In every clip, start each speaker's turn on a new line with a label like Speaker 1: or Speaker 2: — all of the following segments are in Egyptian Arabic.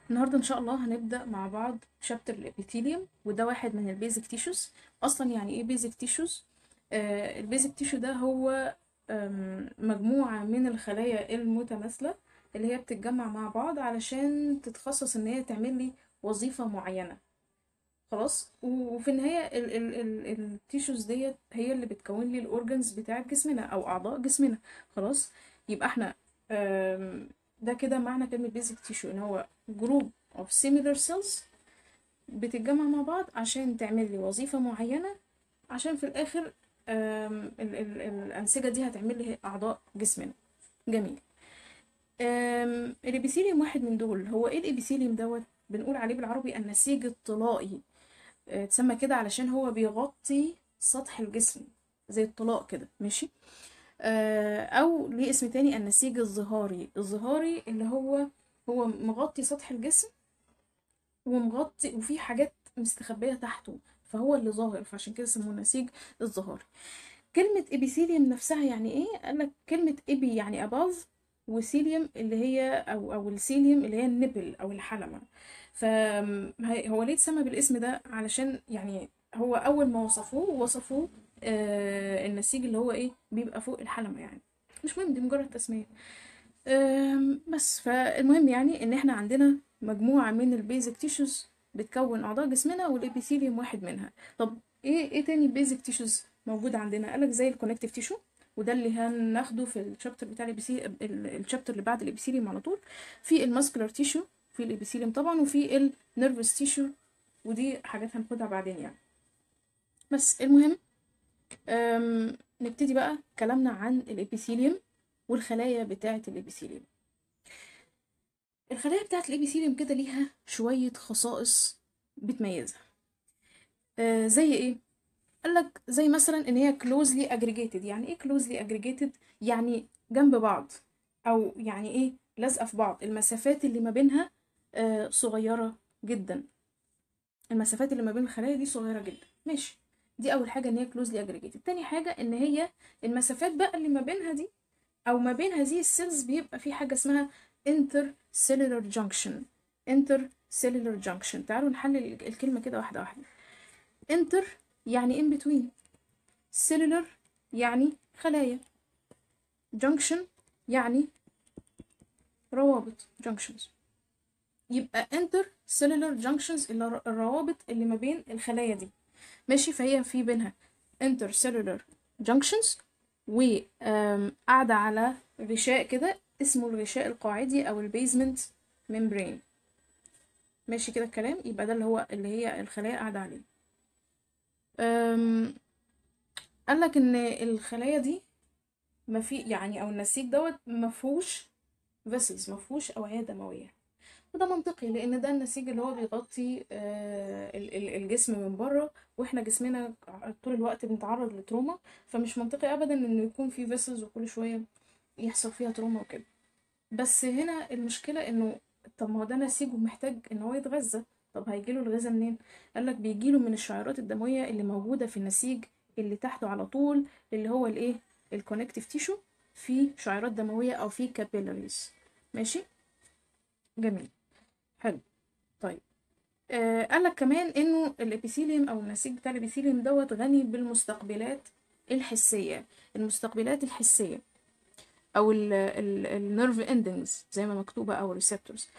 Speaker 1: النهارده ان شاء الله هنبدا مع بعض شابتر الابيثيليوم وده واحد من البيزك تيشوز اصلا يعني ايه بيزك تيشوز آه البيزك تيشو ده هو آم، مجموعه من الخلايا المتماثله اللي هي بتتجمع مع بعض علشان تتخصص ان هي تعمل لي وظيفه معينه خلاص وفي النهايه ال ال ال التيشوز ديت هي اللي بتكون لي الاورجنز بتاعه جسمنا او اعضاء جسمنا خلاص يبقى احنا آم، ده كده معنى كلمة basic tissue ان هو جروب of similar cells بتتجمع مع بعض عشان تعمل لي وظيفة معينة عشان في الآخر آم، ال ال الأنسجة دي هتعمل لي اعضاء جسمنا جميل آم، الابيثيليوم واحد من دول هو ايه الابيثيليوم دوت بنقول عليه بالعربي النسيج الطلائي آه، اتسمى كده علشان هو بيغطي سطح الجسم زي الطلاء كده ماشي آه، او ليه اسم تاني النسيج الظهاري الظهاري اللي هو هو مغطي سطح الجسم ومغطي وفي حاجات مستخبية تحته فهو اللي ظاهر فعشان كده سموه النسيج الظهاري كلمة ابيثيليوم نفسها يعني ايه قالك كلمة ابي يعني above وسيليوم اللي هي او او السيليوم اللي هي النبل او الحلمة فهو ليه اتسمى بالاسم ده علشان يعني هو اول ما وصفوه وصفوه آه النسيج اللي هو ايه بيبقى فوق الحلمة يعني مش مهم دي مجرد تسمية آم، بس فالمهم يعني ان احنا عندنا مجموعة من البيزك تيشوز بتكون اعضاء جسمنا والابيثيليوم واحد منها طب ايه ايه تاني بيزك تيشوز موجود عندنا قالك زي الكونكتيف تيشو وده اللي هناخده في الشابتر بتاع الابيثي ال- الشابتر اللي بعد الابيثيليوم على طول في الماسكولار تيشو في الابيثيليوم طبعا وفي النيرفس تيشو ودي حاجات هناخدها بعدين يعني بس المهم أم، نبتدي بقى كلامنا عن الابيثيليوم والخلايا بتاعة الابيثيليوم الخلايا بتاعة الابيثيليوم كده ليها شوية خصائص بتميزها آه زي ايه قالك زي مثلا ان هي closely aggregated يعني ايه closely aggregated يعني جنب بعض او يعني ايه لازقة في بعض المسافات اللي ما بينها آه صغيرة جدا المسافات اللي ما بين الخلايا دي صغيرة جدا ماشي دي اول حاجة ان هي closely aggregated تاني حاجة ان هي المسافات بقى اللي ما بينها دي او ما بين هذه السيلز بيبقى في حاجة اسمها intercellular junction intercellular junction تعالوا نحلل الكلمة كده واحدة واحدة inter يعني in between cellular يعني خلايا junction يعني روابط junctions يبقى intercellular junctions اللي الر- الروابط اللي ما بين الخلايا دي ماشي فهي في بينها intercellular junctions وقاعدة على غشاء كده اسمه الغشاء القاعدي أو البيزمنت ممبرين ماشي كده الكلام يبقى ده اللي هو اللي هي الخلايا قاعدة عليه أم، قالك إن الخلايا دي ما في يعني أو النسيج دوت ما فيهوش فيسلز ما فيهوش أوعية دموية وده منطقي لان ده النسيج اللي هو بيغطي آه، ال- ال- الجسم من بره واحنا جسمنا طول الوقت بنتعرض لتروما فمش منطقي ابدا انه يكون في فيسلز وكل شويه يحصل فيها تروما وكده بس هنا المشكله انه طب ما هو ده نسيج ومحتاج ان هو يتغذى طب هيجيله الغذاء منين قالك بيجيله من الشعيرات الدمويه اللي موجوده في النسيج اللي تحته على طول اللي هو الايه الكونكتيف تيشو في شعيرات دمويه او في كابيلاريز ماشي جميل حلو طيب آه قال لك كمان انه الابيثيليوم او النسيج بتاع الابيثيليوم دوت غني بالمستقبلات الحسيه المستقبلات الحسيه او النيرف اندنجز زي ما مكتوبه او ريسبتورز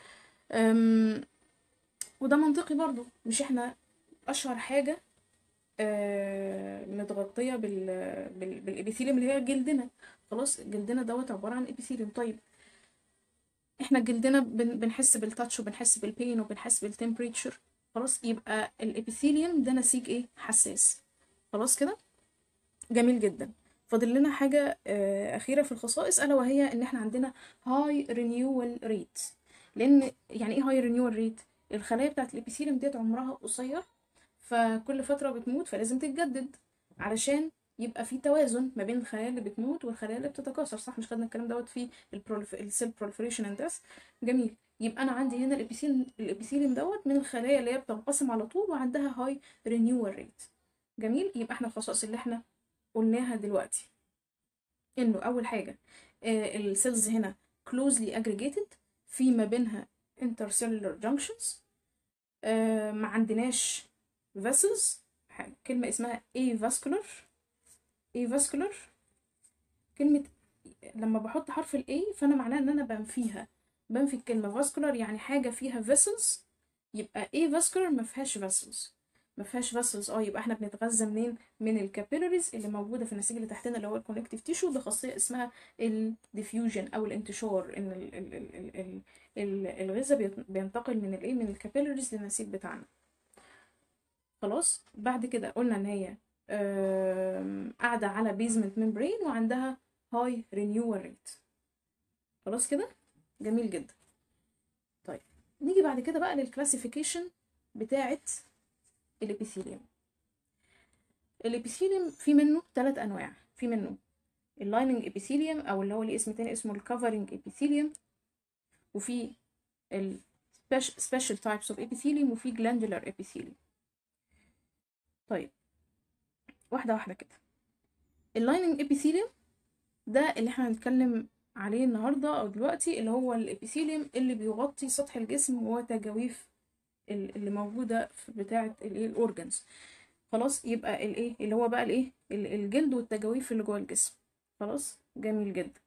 Speaker 1: وده منطقي برضو مش احنا اشهر حاجه آه متغطيه بال بال بالابيثيليوم اللي هي جلدنا خلاص جلدنا دوت عباره عن ابيثيليوم طيب احنا جلدنا بن- بنحس بالتاتش وبنحس بالبين وبنحس بالتمبريتشر خلاص يبقى الابيثيليوم ده نسيج ايه حساس خلاص كده جميل جدا فاضل لنا حاجة آه، أخيرة في الخصائص ألا وهي إن إحنا عندنا هاي رينيوال ريت لأن يعني إيه هاي رينيوال ريت؟ الخلايا بتاعت الإبيثيليوم ديت عمرها قصير فكل فترة بتموت فلازم تتجدد علشان يبقى في توازن ما بين الخلايا اللي بتموت والخلايا اللي بتتكاثر صح مش خدنا الكلام دوت في السيل proliferation and death جميل يبقى أنا عندي هنا الإبيثيليوم الإبيثيليوم دوت من الخلايا اللي هي بتنقسم على طول وعندها هاي رينيوال ريت جميل يبقى احنا الخصائص اللي احنا قلناها دلوقتي انه اول حاجه السيلز هنا closely aggregated في ما بينها intercellular junctions آه ما عندناش vessels كلمة اسمها avascular avascular كلمة لما بحط حرف ال A فأنا معناه إن أنا بنفيها بنفي الكلمة vascular يعني حاجة فيها vessels يبقى avascular ما فيهاش vessels ما فيهاش vessels اه يبقى احنا بنتغذى منين من الكابيلاريز اللي موجوده في النسيج اللي تحتنا اللي هو الكونكتيف تيشو بخاصيه اسمها الديفيوجن او الانتشار ان ال ال ال ال ال ال الغذاء بينتقل من الايه من الكابيلاريز للنسيج بتاعنا خلاص بعد كده قلنا ان هي قاعده على بيزمنت ممبرين وعندها هاي رينيوال ريت خلاص كده جميل جدا طيب نيجي بعد كده بقى للكلاسيفيكيشن بتاعه الابيثيليوم الابيثيليوم في منه ثلاث انواع في منه اللايننج ابيثيليوم او اللي هو ليه اسم تاني اسمه الكفرنج ابيثيليوم وفي السبيشال تايبس اوف ابيثيليوم وفي جلاندولار ابيثيليوم طيب واحده واحده كده اللايننج ابيثيليوم ده اللي احنا هنتكلم عليه النهارده او دلوقتي اللي هو الابيثيليوم اللي بيغطي سطح الجسم وتجاويف اللي موجوده في بتاعه الايه الاورجنز خلاص يبقى الايه اللي هو بقى الايه الجلد والتجاويف اللي جوه الجسم خلاص جميل جدا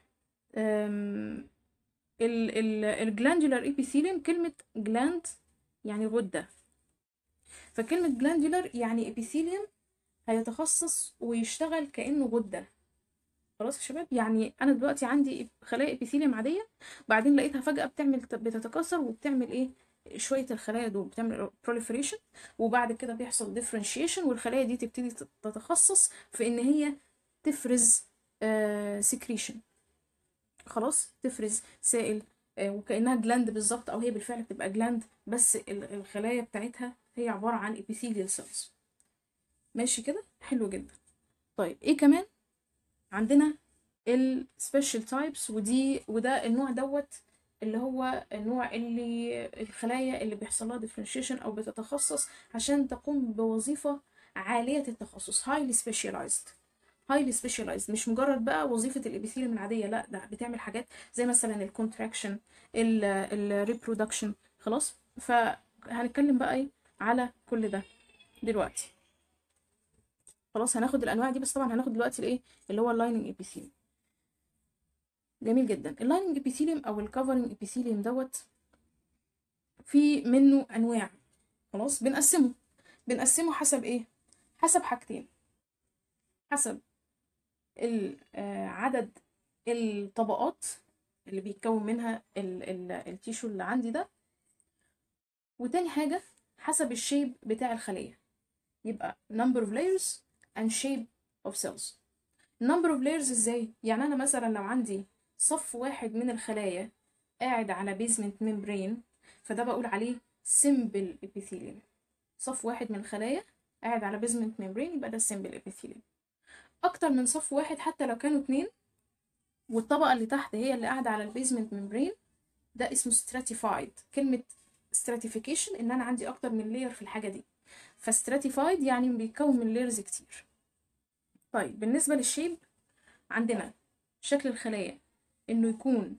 Speaker 1: الجلاندولار ايبيثيليوم كلمه جلاند يعني غده فكلمه جلاندولار يعني ايبيثيليوم هيتخصص ويشتغل كانه غده خلاص يا شباب يعني انا دلوقتي عندي خلايا ابيثيليوم عاديه بعدين لقيتها فجاه بتعمل بتتكاثر وبتعمل ايه شويه الخلايا دول بتعمل proliferation وبعد كده بيحصل differentiation والخلايا دي تبتدي تتخصص في ان هي تفرز آه secretion خلاص تفرز سائل آه وكانها جلاند بالظبط او هي بالفعل بتبقى جلاند بس الخلايا بتاعتها هي عباره عن epithelial cells ماشي كده حلو جدا طيب ايه كمان عندنا السبيشال تايبس ودي وده النوع دوت اللي هو النوع اللي الخلايا اللي بيحصل لها differentiation او بتتخصص عشان تقوم بوظيفه عاليه التخصص highly specialized highly specialized مش مجرد بقى وظيفه الابيثيليوم العاديه لا ده بتعمل حاجات زي مثلا الكونتراكشن الريبرودكشن خلاص فهنتكلم بقى ايه على كل ده دلوقتي خلاص هناخد الانواع دي بس طبعا هناخد دلوقتي الايه اللي هو اللايننج ابيثيليوم جميل جدا اللايننج ابيثيليوم او الكفرنج ابيثيليوم دوت في منه انواع خلاص بنقسمه بنقسمه حسب ايه حسب حاجتين حسب عدد الطبقات اللي بيتكون منها التيشو اللي عندي ده وتاني حاجة حسب الشيب بتاع الخلية يبقى number of layers and shape of cells number of layers ازاي يعني انا مثلا لو عندي صف واحد من الخلايا قاعد على بيزمنت ممبرين فده بقول عليه سيمبل ابيثيليوم صف واحد من الخلايا قاعد على بيزمنت ممبرين يبقى ده سيمبل ابيثيليوم اكتر من صف واحد حتى لو كانوا اتنين والطبقه اللي تحت هي اللي قاعده على البيزمنت ممبرين ده اسمه stratified كلمه stratification ان انا عندي اكتر من لاير في الحاجه دي فستراتيفايد يعني بيتكون من لايرز كتير طيب بالنسبه للشيب عندنا شكل الخلايا انه يكون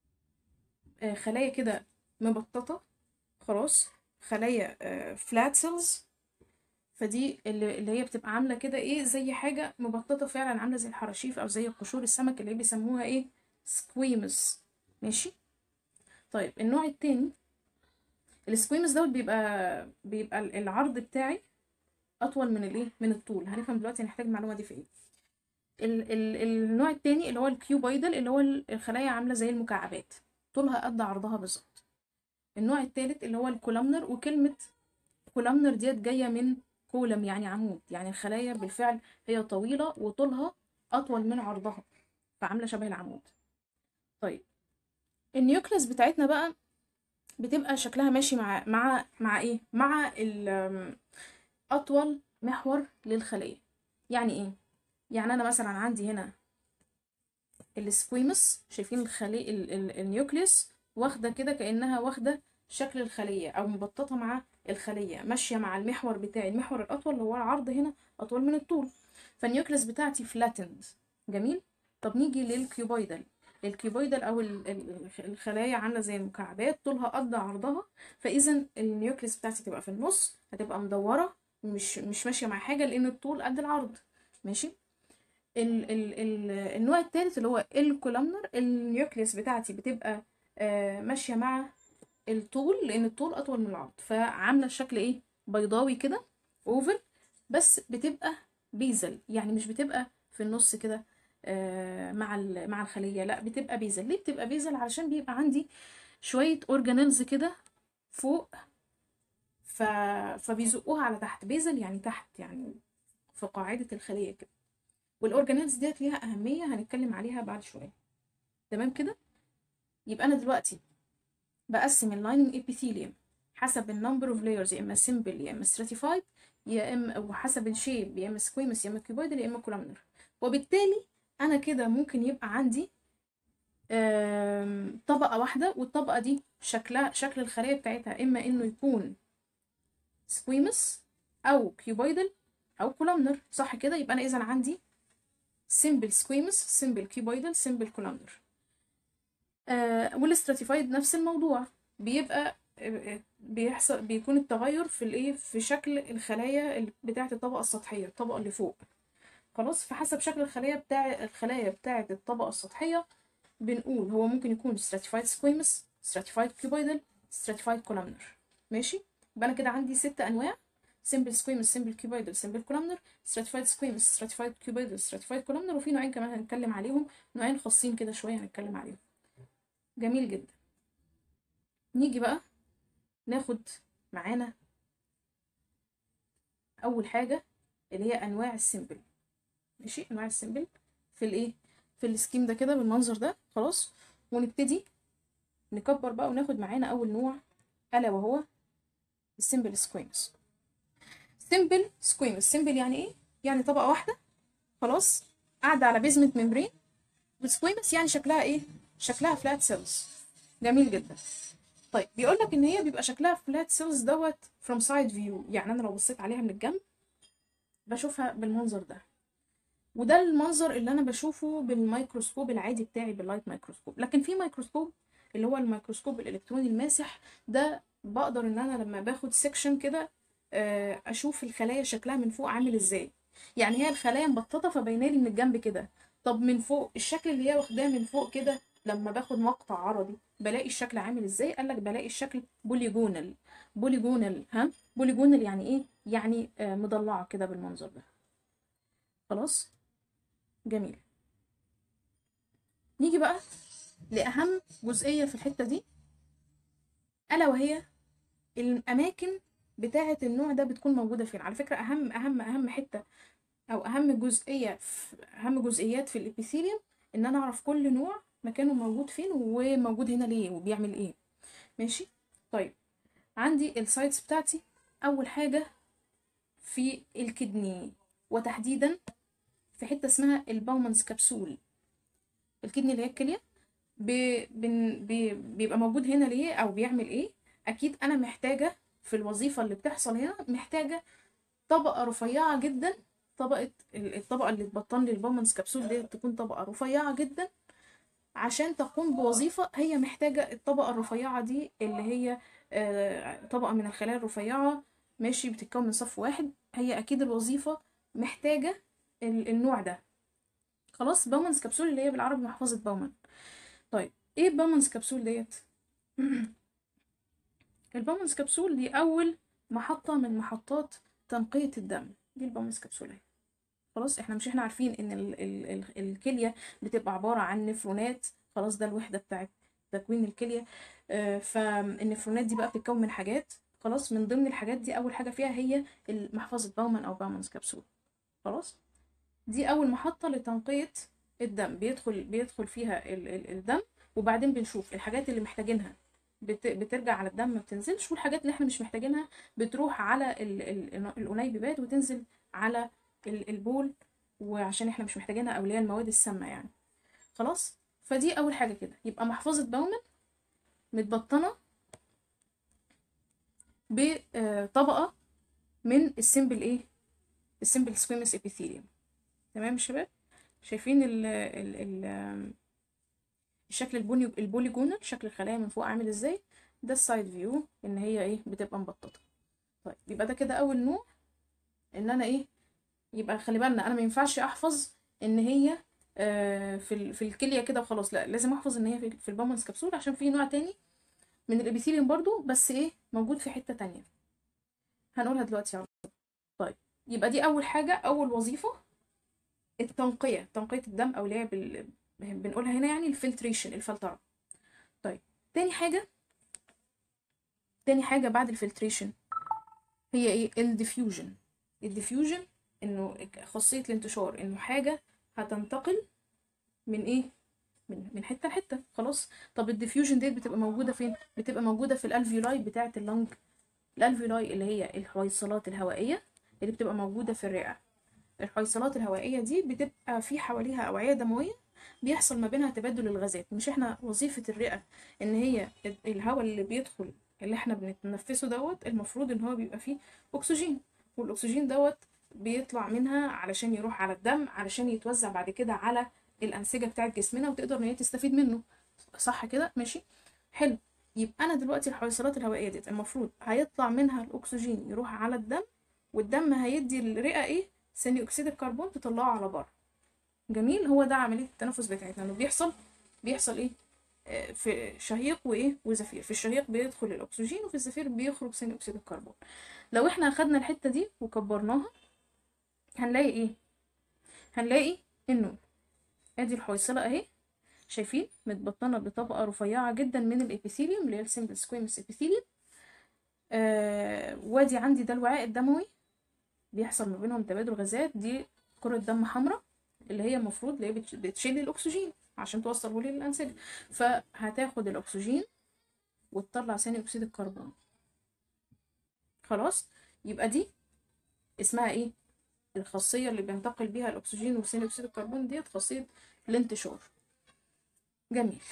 Speaker 1: خلايا كده مبططة خلاص خلايا فلات سيلز فدي اللي, اللي هي بتبقى عاملة كده ايه زي حاجة مبططة فعلا عاملة زي الحراشيف او زي قشور السمك اللي بيسموها ايه سكويمز ماشي طيب النوع التاني السكويمز دوت بيبقى بيبقى العرض بتاعي اطول من الايه من الطول هنفهم دلوقتي هنحتاج المعلومة دي في ايه ال ال النوع التاني اللي هو الكيوبايدال اللي هو الخلايا عامله زي المكعبات طولها قد عرضها بالظبط النوع التالت اللي هو الكولامنر وكلمه كولامنر ديت جايه من كولم يعني عمود يعني الخلايا بالفعل هي طويله وطولها اطول من عرضها فعامله شبه العمود طيب النيوكليس بتاعتنا بقى بتبقى شكلها ماشي مع مع مع ايه مع اطول محور للخليه يعني ايه يعني انا مثلا عندي هنا السكويمس شايفين الخلية النيوكليوس واخده كده كانها واخده شكل الخليه او مبططه مع الخليه ماشيه مع المحور بتاعي المحور الاطول اللي هو العرض هنا اطول من الطول فالنيوكليوس بتاعتي فلاتند جميل طب نيجي للكيوبويدال الكيوبويدال او ال- ال- الخلايا عامله زي المكعبات طولها قد عرضها فاذا النيوكليس بتاعتي تبقى في النص هتبقى مدوره مش مش ماشيه مع حاجه لان الطول قد العرض ماشي ال ال ال النوع الثالث اللي هو الكولامنر النيوكليس بتاعتي بتبقى آه ماشيه مع الطول لان الطول اطول من العرض فعامله شكل ايه بيضاوي كده اوفل بس بتبقى بيزل يعني مش بتبقى في النص كده آه، مع ال- مع الخليه لا بتبقى بيزل ليه بتبقى بيزل علشان بيبقى عندي شويه اورجانيلز كده فوق ف... فبيزقوها على تحت بيزل يعني تحت يعني في قاعده الخليه كده والاورجانيلز ديت ليها اهميه هنتكلم عليها بعد شويه تمام كده يبقى انا دلوقتي بقسم اللايننج ابيثيليوم حسب النمبر اوف لايرز يا اما سيمبل يا اما stratified يا اما وحسب الشيب يا اما سكويمس يا اما كيوبويدال يا اما كولامنر وبالتالي انا كده ممكن يبقى عندي آم، طبقة واحدة والطبقة دي شكلها شكل الخلية بتاعتها اما انه يكون سكويمس او كيوبويدال او كولامنر صح كده يبقى انا اذا عندي سيمبل سكويمس سيمبل كيوبويدال سيمبل كولامنر آه والاستراتيفايد نفس الموضوع بيبقى آه، بيحصل بيكون التغير في الايه في شكل الخلايا ال- بتاعه الطبقه السطحيه الطبقه اللي فوق خلاص فحسب شكل الخلايا بتاع الخلايا بتاعه الطبقه السطحيه بنقول هو ممكن يكون stratified squamous stratified cuboidal stratified columnar ماشي يبقى انا كده عندي ست انواع simple squamous simple cuboidal simple columnar stratified squamous stratified cuboidal stratified columnar وفي نوعين كمان هنتكلم عليهم نوعين خاصين كده شويه هنتكلم عليهم جميل جدا نيجي بقى ناخد معانا اول حاجه اللي هي انواع السيمبل ماشي انواع السيمبل في الايه في السكيم ده كده بالمنظر ده خلاص ونبتدي نكبر بقى وناخد معانا اول نوع الا وهو السيمبل سكويمس سيمبل سكويمس سيمبل يعني ايه يعني طبقه واحده خلاص قاعده على بيزمنت ممبرين والسكويمس يعني شكلها ايه شكلها فلات سيلز جميل جدا طيب بيقول لك ان هي بيبقى شكلها فلات سيلز دوت فروم سايد فيو يعني انا لو بصيت عليها من الجنب بشوفها بالمنظر ده وده المنظر اللي انا بشوفه بالميكروسكوب العادي بتاعي باللايت ميكروسكوب لكن في ميكروسكوب اللي هو الميكروسكوب الالكتروني الماسح ده بقدر ان انا لما باخد سيكشن كده آه، اشوف الخلايا شكلها من فوق عامل ازاي يعني هي الخلايا مبططه فباينه لي من الجنب كده طب من فوق الشكل اللي هي واخداه من فوق كده لما باخد مقطع عرضي بلاقي الشكل عامل ازاي قال لك بلاقي الشكل بوليجونال بوليجونال ها بوليجونال يعني ايه يعني آه، مضلعه كده بالمنظر ده خلاص جميل نيجي بقى لأهم جزئية في الحتة دي ألا وهي الأماكن بتاعة النوع ده بتكون موجودة فين على فكرة أهم أهم أهم حتة أو أهم جزئية في أهم جزئيات في الإبيثيليوم إن أنا أعرف كل نوع مكانه موجود فين وموجود هنا ليه وبيعمل إيه ماشي طيب عندي السايتس بتاعتي أول حاجة في الكدني وتحديدا في حتة اسمها الباومانز كبسول الكدني اللي هي الكلية بي بن بي بيبقى موجود هنا ليه او بيعمل ايه اكيد انا محتاجة في الوظيفة اللي بتحصل هنا محتاجة طبقة رفيعة جدا طبقة ال- الطبقة اللي تبطن لي الباومانز كبسول دي تكون طبقة رفيعة جدا عشان تقوم بوظيفة هي محتاجة الطبقة الرفيعة دي اللي هي آه، طبقة من الخلايا الرفيعة ماشي بتتكون من صف واحد هي أكيد الوظيفة محتاجة ال- النوع ده خلاص باومانز كبسول اللي هي بالعربي محفظة باومان طيب ايه باومانز كبسول ديت الباومانز كبسول دي أول محطة من محطات تنقية الدم دي الباومانز كبسول اهي خلاص احنا مش احنا عارفين ان ال ال ال الكلية بتبقى عبارة عن نفرونات خلاص ده الوحدة بتاعت تكوين الكلية آه فالنفرونات دي بقى بتتكون من حاجات خلاص من ضمن الحاجات دي اول حاجة فيها هي محفظة باومان او باومانز كبسول خلاص دي اول محطة لتنقية الدم بيدخل بيدخل فيها ال ال الدم وبعدين بنشوف الحاجات اللي محتاجينها بت بترجع على الدم ما بتنزلش والحاجات اللي احنا مش محتاجينها بتروح على ال ال الأنيبيبات وتنزل على ال- البول وعشان احنا مش محتاجينها او اللي هي المواد السامة يعني خلاص فدي اول حاجة كده يبقى محفظة باومن متبطنة بطبقة من السيمبل ايه السيمبل سكويمس ابيثيليوم تمام يا شباب شايفين ال ال ال الشكل البني البوليجونال شكل الخلايا من فوق عامل ازاي ده السايد فيو ان هي ايه بتبقى مبططه طيب يبقى ده كده اول نوع ان انا ايه يبقى خلي بالنا انا ما ينفعش احفظ ان هي آه في ال- في الكليه كده وخلاص لا لازم احفظ ان هي في, في البامونس كبسول عشان في نوع تاني من الابيثيليوم برضو بس ايه موجود في حته تانية هنقولها دلوقتي على طول. طيب يبقى دي اول حاجه اول وظيفه التنقيه تنقيه الدم او اللي هي بال... بنقولها هنا يعني الفلتريشن الفلتره طيب تاني حاجه تاني حاجه بعد الفلتريشن هي ايه الديفيوجن الديفيوجن انه خاصيه الانتشار انه حاجه هتنتقل من ايه من من حته لحته خلاص طب الديفيوجن ديت بتبقى موجوده فين بتبقى موجوده في الالفيولاي بتاعه اللنج الالفيولاي اللي هي الحويصلات الهوائيه اللي بتبقى موجوده في الرئه الحويصلات الهوائيه دي بتبقى في حواليها اوعيه دمويه بيحصل ما بينها تبادل الغازات مش احنا وظيفه الرئه ان هي الهواء اللي بيدخل اللي احنا بنتنفسه دوت المفروض ان هو بيبقى فيه اكسجين والاكسجين دوت بيطلع منها علشان يروح على الدم علشان يتوزع بعد كده على الانسجه بتاعه جسمنا وتقدر ان هي تستفيد منه صح كده ماشي حلو يبقى انا دلوقتي الحويصلات الهوائيه ديت المفروض هيطلع منها الاكسجين يروح على الدم والدم هيدي الرئه ايه ثاني اكسيد الكربون تطلعه على بره جميل هو ده عمليه التنفس بتاعتنا انه بيحصل بيحصل ايه آه، في شهيق وايه وزفير في الشهيق بيدخل الاكسجين وفي الزفير بيخرج ثاني اكسيد الكربون لو احنا اخدنا الحته دي وكبرناها هنلاقي ايه هنلاقي انه ادي الحويصله اهي شايفين متبطنه بطبقه رفيعه جدا من الابيثيليوم اللي هي السيمبل سكويمس ابيثيليوم آه وادي عندي ده الوعاء الدموي بيحصل ما بينهم تبادل غازات دي كرة دم حمراء اللي هي المفروض اللي هي بتش- بتشيل الأكسجين عشان توصله لي للأنسجة فهتاخد الأكسجين وتطلع ثاني أكسيد الكربون خلاص يبقى دي اسمها ايه الخاصية اللي بينتقل بيها الأكسجين وثاني أكسيد الكربون ديت خاصية الانتشار جميل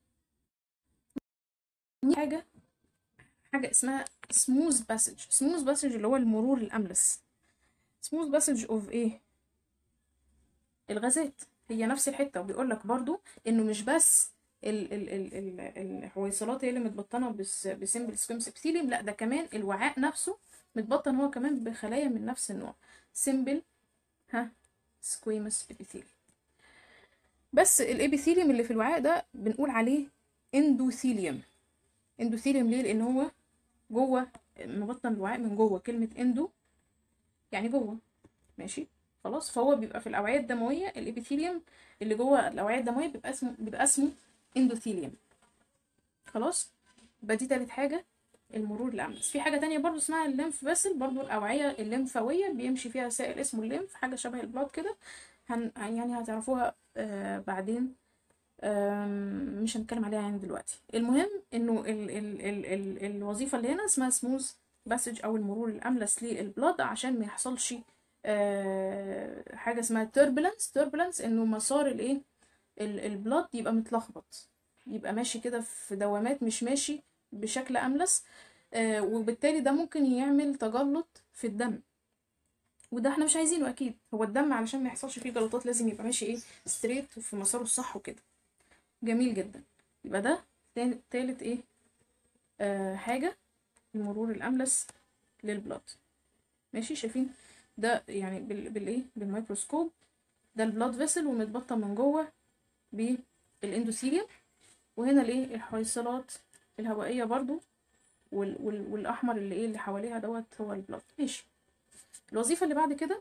Speaker 1: دي حاجة حاجة اسمها smooth passage smooth passage اللي هو المرور الأملس smooth passage of ايه الغازات هي نفس الحتة وبيقول لك برضو انه مش بس ال ال ال ال الحويصلات هي اللي متبطنة بس بسيمبل سكويمس ابيثيليوم لا ده كمان الوعاء نفسه متبطن هو كمان بخلايا من نفس النوع سيمبل ها سكويمس ابيثيليوم بس الابيثيليوم اللي في الوعاء ده بنقول عليه اندوثيليوم اندوثيليوم ليه لان هو جوه مبطن الوعاء من جوه كلمة اندو يعني جوه ماشي خلاص فهو بيبقى في الأوعية الدموية الإبيثيليوم اللي جوه الأوعية الدموية بيبقى اسمه بيبقى اسمه اندوثيليوم خلاص يبقى دي تالت حاجة المرور الأملس في حاجة تانية برضو اسمها الليمف باسل برضو الأوعية الليمفاوية بيمشي فيها سائل اسمه الليمف حاجة شبه البلاد كده هن يعني هتعرفوها آه بعدين آم، مش هنتكلم عليها يعني دلوقتي المهم انه ال ال ال ال الوظيفة اللي هنا اسمها سموث باسج او المرور الاملس للبلاد عشان ما يحصلش آه، حاجة اسمها turbulence turbulence انه مسار الايه ال- البلاد يبقى متلخبط يبقى ماشي كده في دوامات مش ماشي بشكل املس آه، وبالتالي ده ممكن يعمل تجلط في الدم وده احنا مش عايزينه اكيد هو الدم علشان ما يحصلش فيه جلطات لازم يبقى ماشي ايه ستريت وفي مساره الصح وكده جميل جدا يبقى ده تاني- تالت ايه آه حاجة المرور الأملس للبلاد ماشي شايفين ده يعني بال بالايه بالميكروسكوب ده البلاد فيسل ومتبطن من جوه بالاندوثيليوم وهنا الايه الحويصلات الهوائية برضو وال وال والأحمر اللي ايه اللي حواليها دوت هو البلاد ماشي الوظيفة اللي بعد كده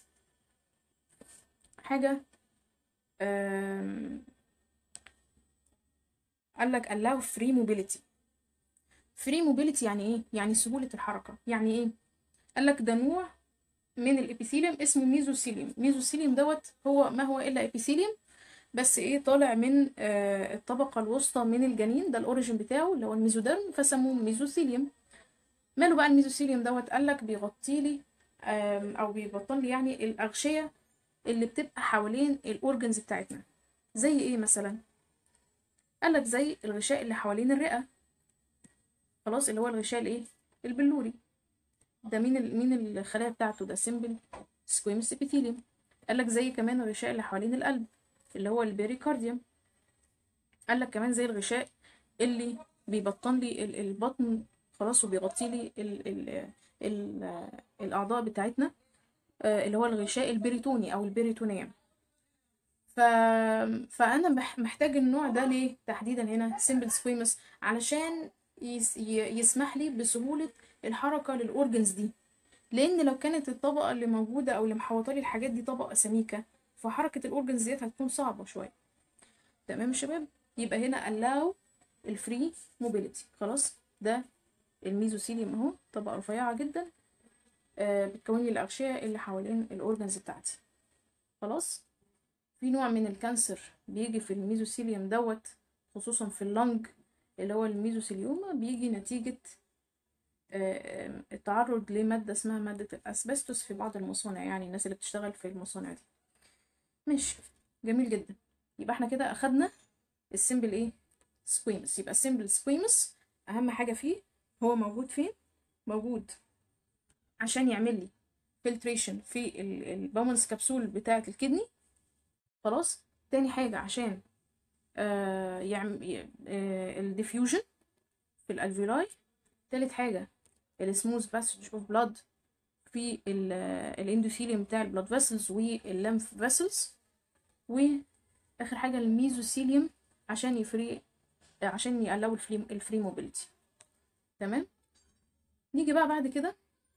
Speaker 1: حاجة آم، قال لك allow free mobility free mobility يعني ايه يعني سهولة الحركة يعني ايه قال لك ده نوع من الابيثيليوم اسمه ميزوثيليوم ميزوثيليوم دوت هو ما هو الا ابيثيليوم بس ايه طالع من آه الطبقة الوسطى من الجنين ده الاوريجين بتاعه اللي هو الميزوديرم فسموه ميزوثيليوم ماله بقى الميزوثيليوم دوت قال لك بيغطي لي آم، او بيبطن لي يعني الاغشية اللي بتبقى حوالين الاورجنز بتاعتنا زي ايه مثلا قال لك زي الغشاء اللي حوالين الرئة خلاص اللي هو الغشاء الايه البلوري ده مين ال... مين الخلايا بتاعته ده سيمبل سكويمس ابيثيليوم قال لك زي كمان الغشاء اللي حوالين القلب اللي هو البيريكارديوم قال لك كمان زي الغشاء اللي بيبطن لي ال- البطن خلاص وبيغطي لي ال ال ال الاعضاء بتاعتنا آه، اللي هو الغشاء البريتوني او البريتونيوم ف... فانا مح- محتاج النوع ده ليه تحديدا هنا سيمبل سكويمس علشان يس... ي- يسمح لي بسهولة الحركة للاورجنز دي لان لو كانت الطبقة اللي موجودة او اللي محوطة لي الحاجات دي طبقة سميكة فحركة الاورجنز ديت هتكون صعبة شوية تمام يا شباب يبقى هنا allow الفري موبيليتي خلاص ده الميزوثيليوم اهو طبقة رفيعة جدا آه بتكون لي الأغشية اللي حوالين الأورجنز بتاعتي خلاص في نوع من الكانسر بيجي في الميزوثيليوم دوت خصوصا في اللنج اللي هو الميزوثيليوما بيجي نتيجة آه، آه، التعرض لمادة اسمها مادة الأسبستوس في بعض المصانع يعني الناس اللي بتشتغل في المصانع دي ماشي جميل جدا يبقى احنا كده أخدنا السيمبل ايه سكويمس يبقى السيمبل سكويمس أهم حاجة فيه هو موجود فين موجود عشان يعمل لي فلتريشن في البومنس كبسول بتاعة الكدني خلاص تاني حاجة عشان آه يعمل آه الديفيوجن في الالفيولاي تالت حاجة السموث باسج اوف بلاد في الاندوثيليوم بتاع البلاد فيسلز واللمف فيسلز واخر حاجة الميزوثيليوم عشان يفري عشان يقللوا الفري الفري موبيليتي تمام نيجي بقى بعد كده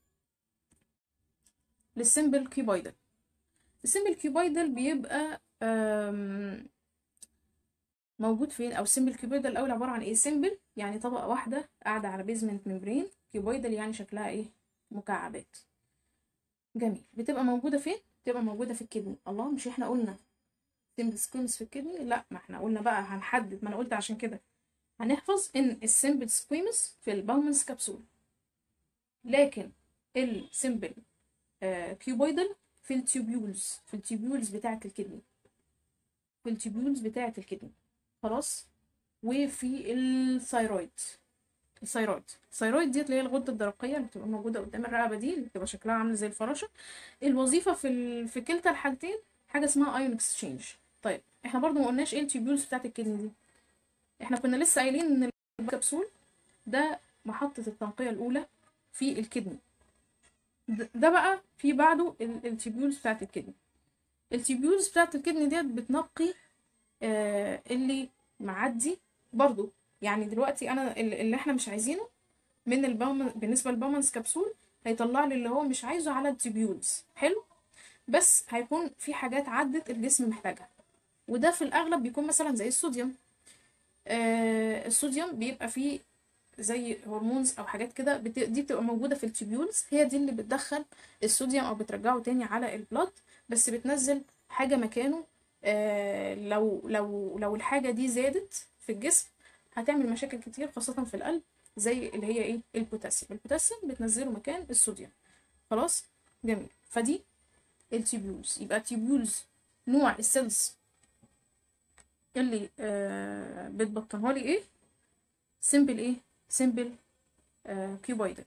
Speaker 1: للسيمبل كيوبايدل السيمبل كيوبايدل بيبقى آم، موجود فين او السيمبل كيوبايدل الاول عباره عن ايه سيمبل يعني طبقه واحده قاعده على بيزمنت ممبرين كيوبايدل يعني شكلها ايه مكعبات جميل بتبقى موجوده فين بتبقى موجوده في الكدني الله مش احنا قلنا سيمبل سكويمس في الكدني لا ما احنا قلنا بقى هنحدد ما انا قلت عشان كده هنحفظ ان السيمبل سكويمس في الباومنس كبسول لكن السيمبل كيوبويدل في التيوبيولز في التيوبيولز بتاعة الكدني في التيوبيولز بتاعة الكدني خلاص وفي الثايرويد الثايرويد الثايرويد ديت اللي هي الغدة الدرقية اللي بتبقى موجودة قدام الرقبة دي اللي بتبقى شكلها عامل زي الفراشة الوظيفة في ال... في كلتا الحالتين حاجة اسمها ايون اكسشينج طيب احنا برضو ما قلناش ايه التيوبيولز بتاعة الكدني دي احنا كنا لسه قايلين ان الكبسول ده محطة التنقية الأولى في الكدني ده ده بقى في بعده ال- التيبيولز بتاعت الكدني التيبيولز بتاعت الكدني ديت بتنقي آه اللي معدي برضو يعني دلوقتي انا ال- اللي احنا مش عايزينه من البومن بالنسبه للبومنس كبسول هيطلع لي اللي هو مش عايزه على التيبيولز حلو بس هيكون في حاجات عدت الجسم محتاجها وده في الاغلب بيكون مثلا زي الصوديوم آه الصوديوم بيبقى فيه زي هرمونز او حاجات كده بت... دي بتبقى موجوده في التيبيولز هي دي اللي بتدخل الصوديوم او بترجعه تاني على البلاد بس بتنزل حاجه مكانه آه لو لو لو الحاجه دي زادت في الجسم هتعمل مشاكل كتير خاصه في القلب زي اللي هي ايه البوتاسيوم البوتاسيوم بتنزله مكان الصوديوم خلاص جميل فدي التيبيولز يبقى التيبيولز نوع السيلز اللي آه بتبطنها لي ايه سيمبل ايه سيمبل آه كيوبايدل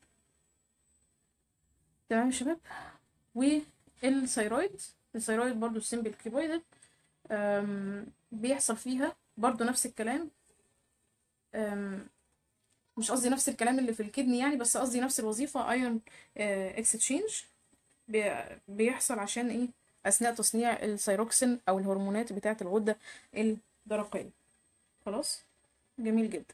Speaker 1: تمام يا شباب والثيرويد الثيرويد برضو السيمبل كيوبايدل آم، بيحصل فيها برضو نفس الكلام آم، مش قصدي نفس الكلام اللي في الكدني يعني بس قصدي نفس الوظيفة ايون اكستشينج بيحصل عشان ايه اثناء تصنيع الثيروكسين او الهرمونات بتاعة الغدة الدرقية خلاص جميل جدا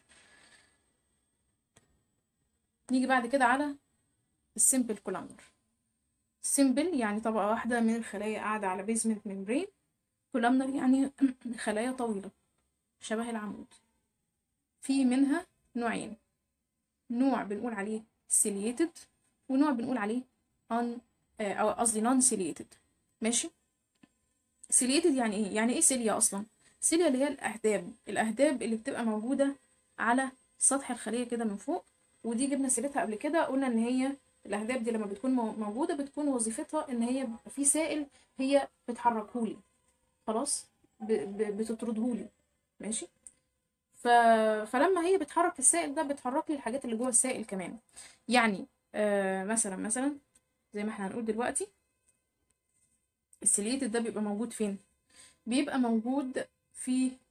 Speaker 1: نيجي بعد كده على السيمبل كولامنر سيمبل يعني طبقة واحدة من الخلايا قاعدة على بيزمنت ممبرين كولامنر يعني خلايا طويلة شبه العمود في منها نوعين نوع بنقول عليه ciliated ونوع بنقول عليه un آه، او قصدي non ciliated ماشي ciliated يعني ايه يعني ايه سيليا اصلا سيليا اللي هي الاهداب الاهداب اللي بتبقى موجودة على سطح الخلية كده من فوق ودي جبنا سيرتها قبل كده قلنا ان هي الاهداب دي لما بتكون مو- موجودة بتكون وظيفتها ان هي بيبقى في سائل هي بتحركهولي خلاص ب... ب... بتطردهولي ماشي ف... فلما هي بتحرك السائل ده بتحرك لي الحاجات اللي جوه السائل كمان يعني آه مثلا مثلا زي ما احنا هنقول دلوقتي السيليتد ده بيبقى موجود فين بيبقى موجود في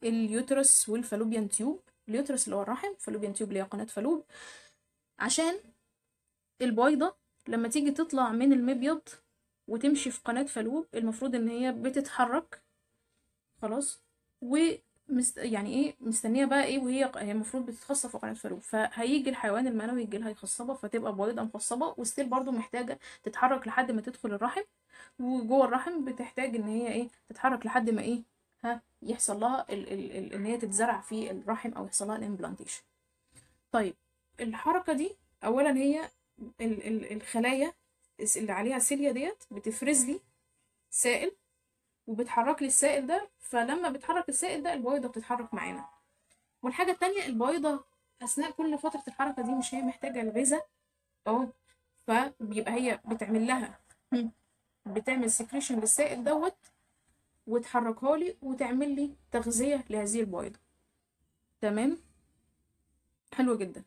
Speaker 1: اليوترس والفالوبيان تيوب اليوترس اللي هو الرحم فالوبيان تيوب اللي هي قناة فالوب عشان البويضة لما تيجي تطلع من المبيض وتمشي في قناة فالوب المفروض ان هي بتتحرك خلاص و مست... يعني ايه مستنيه بقى ايه وهي هي المفروض بتتخصب في قناه فالوب فهيجي الحيوان المنوي يجي لها يخصبها فتبقى بويضه مخصبه وستيل برضو محتاجه تتحرك لحد ما تدخل الرحم وجوه الرحم بتحتاج ان هي ايه تتحرك لحد ما ايه ها يحصل لها ال... ال... ال... ان هي تتزرع في الرحم او يحصل لها الامبلانتيشن طيب الحركه دي اولا هي ال... ال... الخلايا اللي عليها سيليا ديت بتفرز لي سائل وبتحرك لي السائل ده فلما بتحرك السائل ده البويضة بتتحرك معانا والحاجة التانية البويضة أثناء كل فترة الحركة دي مش هي محتاجة الغذاء اه فبيبقى هي بتعمل لها بتعمل سكريشن للسائل دوت وتحركها لي وتعمل لي تغذية لهذه البويضة تمام حلو جدا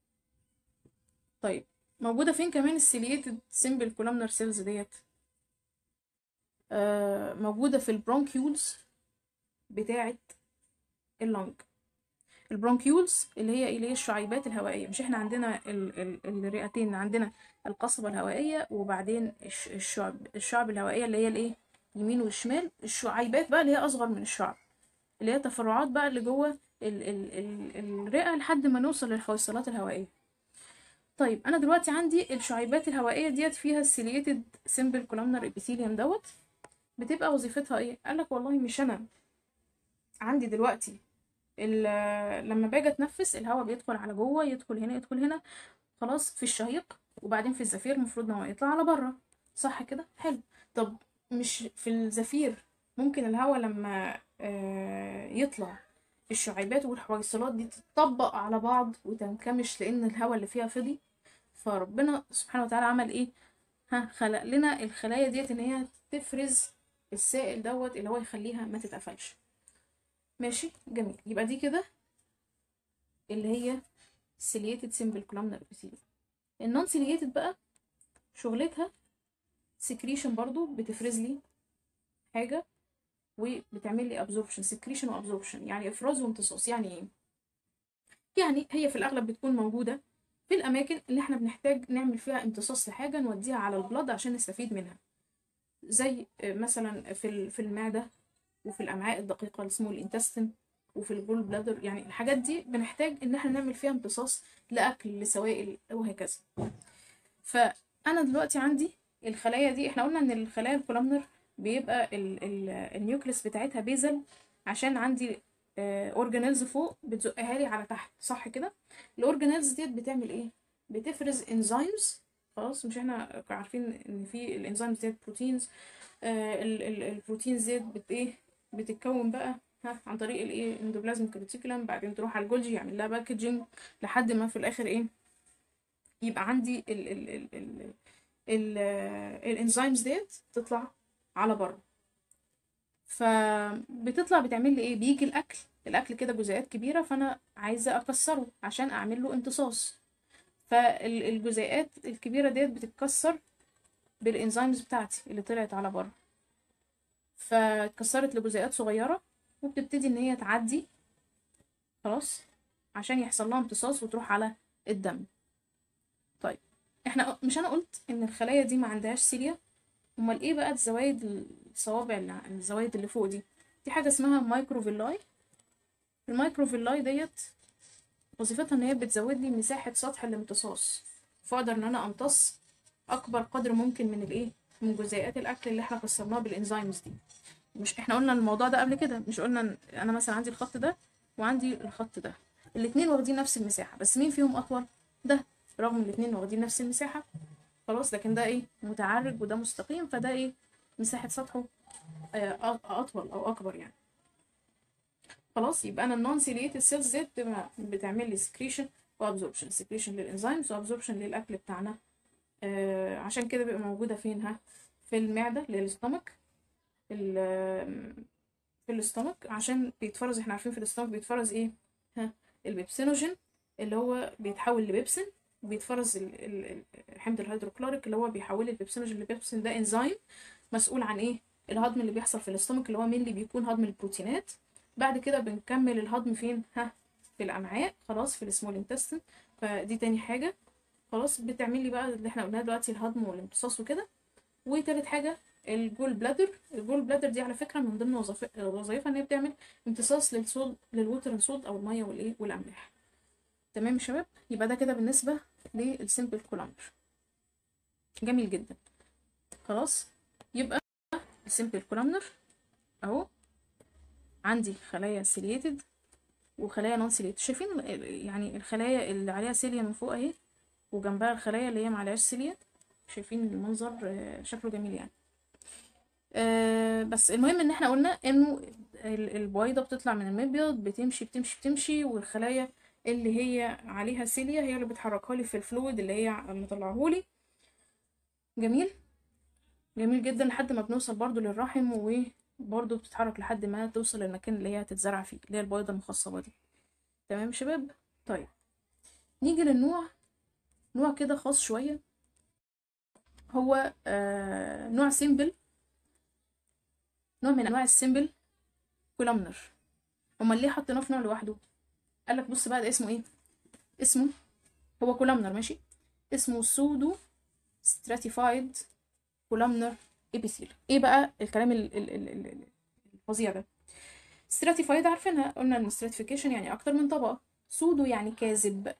Speaker 1: طيب موجودة فين كمان السيليتد سيمبل كولامنر سيلز ديت آه موجودة في البرونكيولز بتاعة اللنج البرونكيولز اللي هي اللي هي الشعيبات الهوائية مش احنا عندنا ال ال الرئتين عندنا القصبة الهوائية وبعدين الشعب الشعب الهوائية اللي هي الايه يمين والشمال الشعيبات بقى اللي هي أصغر من الشعب اللي هي تفرعات بقى اللي جوه ال ال ال الرئة لحد ما نوصل للحويصلات الهوائية طيب انا دلوقتي عندي الشعيبات الهوائيه ديت فيها السيليتد سيمبل كولامنر ابيثيليوم دوت بتبقى وظيفتها ايه قالك والله مش انا عندي دلوقتي لما باجي اتنفس الهواء بيدخل على جوه يدخل هنا يدخل هنا خلاص في الشهيق وبعدين في الزفير المفروض ان هو يطلع على بره صح كده حلو طب مش في الزفير ممكن الهواء لما آه يطلع الشعيبات والحويصلات دي تتطبق على بعض وتنكمش لان الهواء اللي فيها فضي فربنا سبحانه وتعالى عمل ايه ها خلق لنا الخلايا ديت ان هي تفرز السائل دوت اللي هو يخليها ما تتقفلش ماشي جميل يبقى دي كده اللي هي سيليتد سيمبل كولامنر ابيثيليوم النون سيليتد بقى شغلتها سكريشن برضو بتفرز لي حاجه وبتعمل لي ابزوربشن سكريشن وابزوربشن يعني افراز وامتصاص يعني ايه يعني هي في الاغلب بتكون موجوده في الاماكن اللي احنا بنحتاج نعمل فيها امتصاص لحاجه نوديها على البلد عشان نستفيد منها زي مثلا في في المعده وفي الامعاء الدقيقه اللي اسمه الانتستين وفي الجول بلادر يعني الحاجات دي بنحتاج ان احنا نعمل فيها امتصاص لاكل لسوائل وهكذا فانا دلوقتي عندي الخلايا دي احنا قلنا ان الخلايا الكولامنر بيبقى ال ال النيوكليس بتاعتها بيزل عشان عندي اورجانيلز فوق بتزقها لي على تحت صح كده الاورجانيلز ديت بتعمل ايه بتفرز انزيمز خلاص مش احنا عارفين ان في الانزيمز ديت بروتينز آه البروتينز ديت بت ايه بتتكون بقى ها عن طريق الايه اندوبلازم كريتيكولم بعدين تروح على الجولجي يعمل لها باكجينج لحد ما في الاخر ايه يبقى عندي ال ال ال ال ال الانزيمز ديت تطلع على بره فبتطلع بتعمل لي ايه بيجي الاكل الاكل كده جزيئات كبيره فانا عايزه اكسره عشان اعمل له امتصاص فالجزيئات الكبيره ديت بتتكسر بالانزيمز بتاعتي اللي طلعت على بره فاتكسرت لجزيئات صغيره وبتبتدي ان هي تعدي خلاص عشان يحصل لها امتصاص وتروح على الدم طيب احنا مش انا قلت ان الخلايا دي ما عندهاش سيليا امال ايه بقى الزوايد الصوابع اللي الزوايد اللي فوق دي دي حاجه اسمها مايكروفيلاي المايكروفيلاي ديت وظيفتها ان هي بتزود لي مساحه سطح الامتصاص فاقدر ان انا امتص اكبر قدر ممكن من الايه من جزيئات الاكل اللي احنا كسرناها بالانزيمز دي مش احنا قلنا الموضوع ده قبل كده مش قلنا انا مثلا عندي الخط ده وعندي الخط ده الاتنين واخدين نفس المساحه بس مين فيهم اطول ده رغم الاتنين واخدين نفس المساحه خلاص لكن ده ايه متعرج وده مستقيم فده ايه مساحه سطحه اطول او اكبر يعني خلاص يبقى انا النون سيليتد سيلز ديت بتعمل لي سكريشن وابزوربشن سكريشن للانزيمز وابزوربشن للاكل بتاعنا آه عشان كده بيبقى موجوده فين ها في المعده اللي هي الاستومك في الاستومك عشان بيتفرز احنا عارفين في الاستومك بيتفرز ايه ها البيبسينوجين اللي هو بيتحول لبيبسين وبيتفرز الحمض الهيدروكلوريك اللي هو بيحول البيبسينوجين لبيبسين ده انزيم مسؤول عن ايه الهضم اللي بيحصل في الاستومك اللي هو مين اللي بيكون هضم البروتينات بعد كده بنكمل الهضم فين ها في الامعاء خلاص في السمول انتستين فدي تاني حاجه خلاص بتعمل لي بقى اللي احنا قلناه دلوقتي الهضم والامتصاص وكده وتالت حاجه الجول بلادر الجول بلادر دي على فكره من ضمن وظائف- وظائفها ان هي بتعمل امتصاص للصود للوتر صود او الميه والايه والاملاح تمام يا شباب يبقى ده كده بالنسبه للسيمبل كولامنر جميل جدا خلاص يبقى السيمبل كولامنر اهو عندي خلايا سيليتد وخلايا نون سيليتد شايفين ال- يعني الخلايا اللي عليها سيليا من فوق اهي وجنبها الخلايا اللي هي معلهاش سيليا شايفين المنظر آه، شكله جميل يعني آه، بس المهم ان احنا قلنا انه ال- البويضه بتطلع من المبيض بتمشي بتمشي بتمشي والخلايا اللي هي عليها سيليا هي اللي بتحركها لي في الفلويد اللي هي مطلعهولي جميل جميل جدا لحد ما بنوصل برضو للرحم وبرضو بتتحرك لحد ما توصل للمكان اللي هي هتتزرع فيه اللي هي البويضة المخصبة دي تمام يا شباب طيب نيجي للنوع نوع كده خاص شوية هو آه نوع سيمبل نوع من انواع السيمبل كولامنر امال ليه حطيناه في نوع لوحده قال لك بص بقى ده اسمه ايه اسمه هو كولامنر ماشي اسمه سودو stratified columnar epithelium ايه بقى الكلام ال- ال- ال- ال- ال- الفظيع ده stratified عارفينها قلنا ان stratification يعني اكتر من طبقة سودو يعني كاذب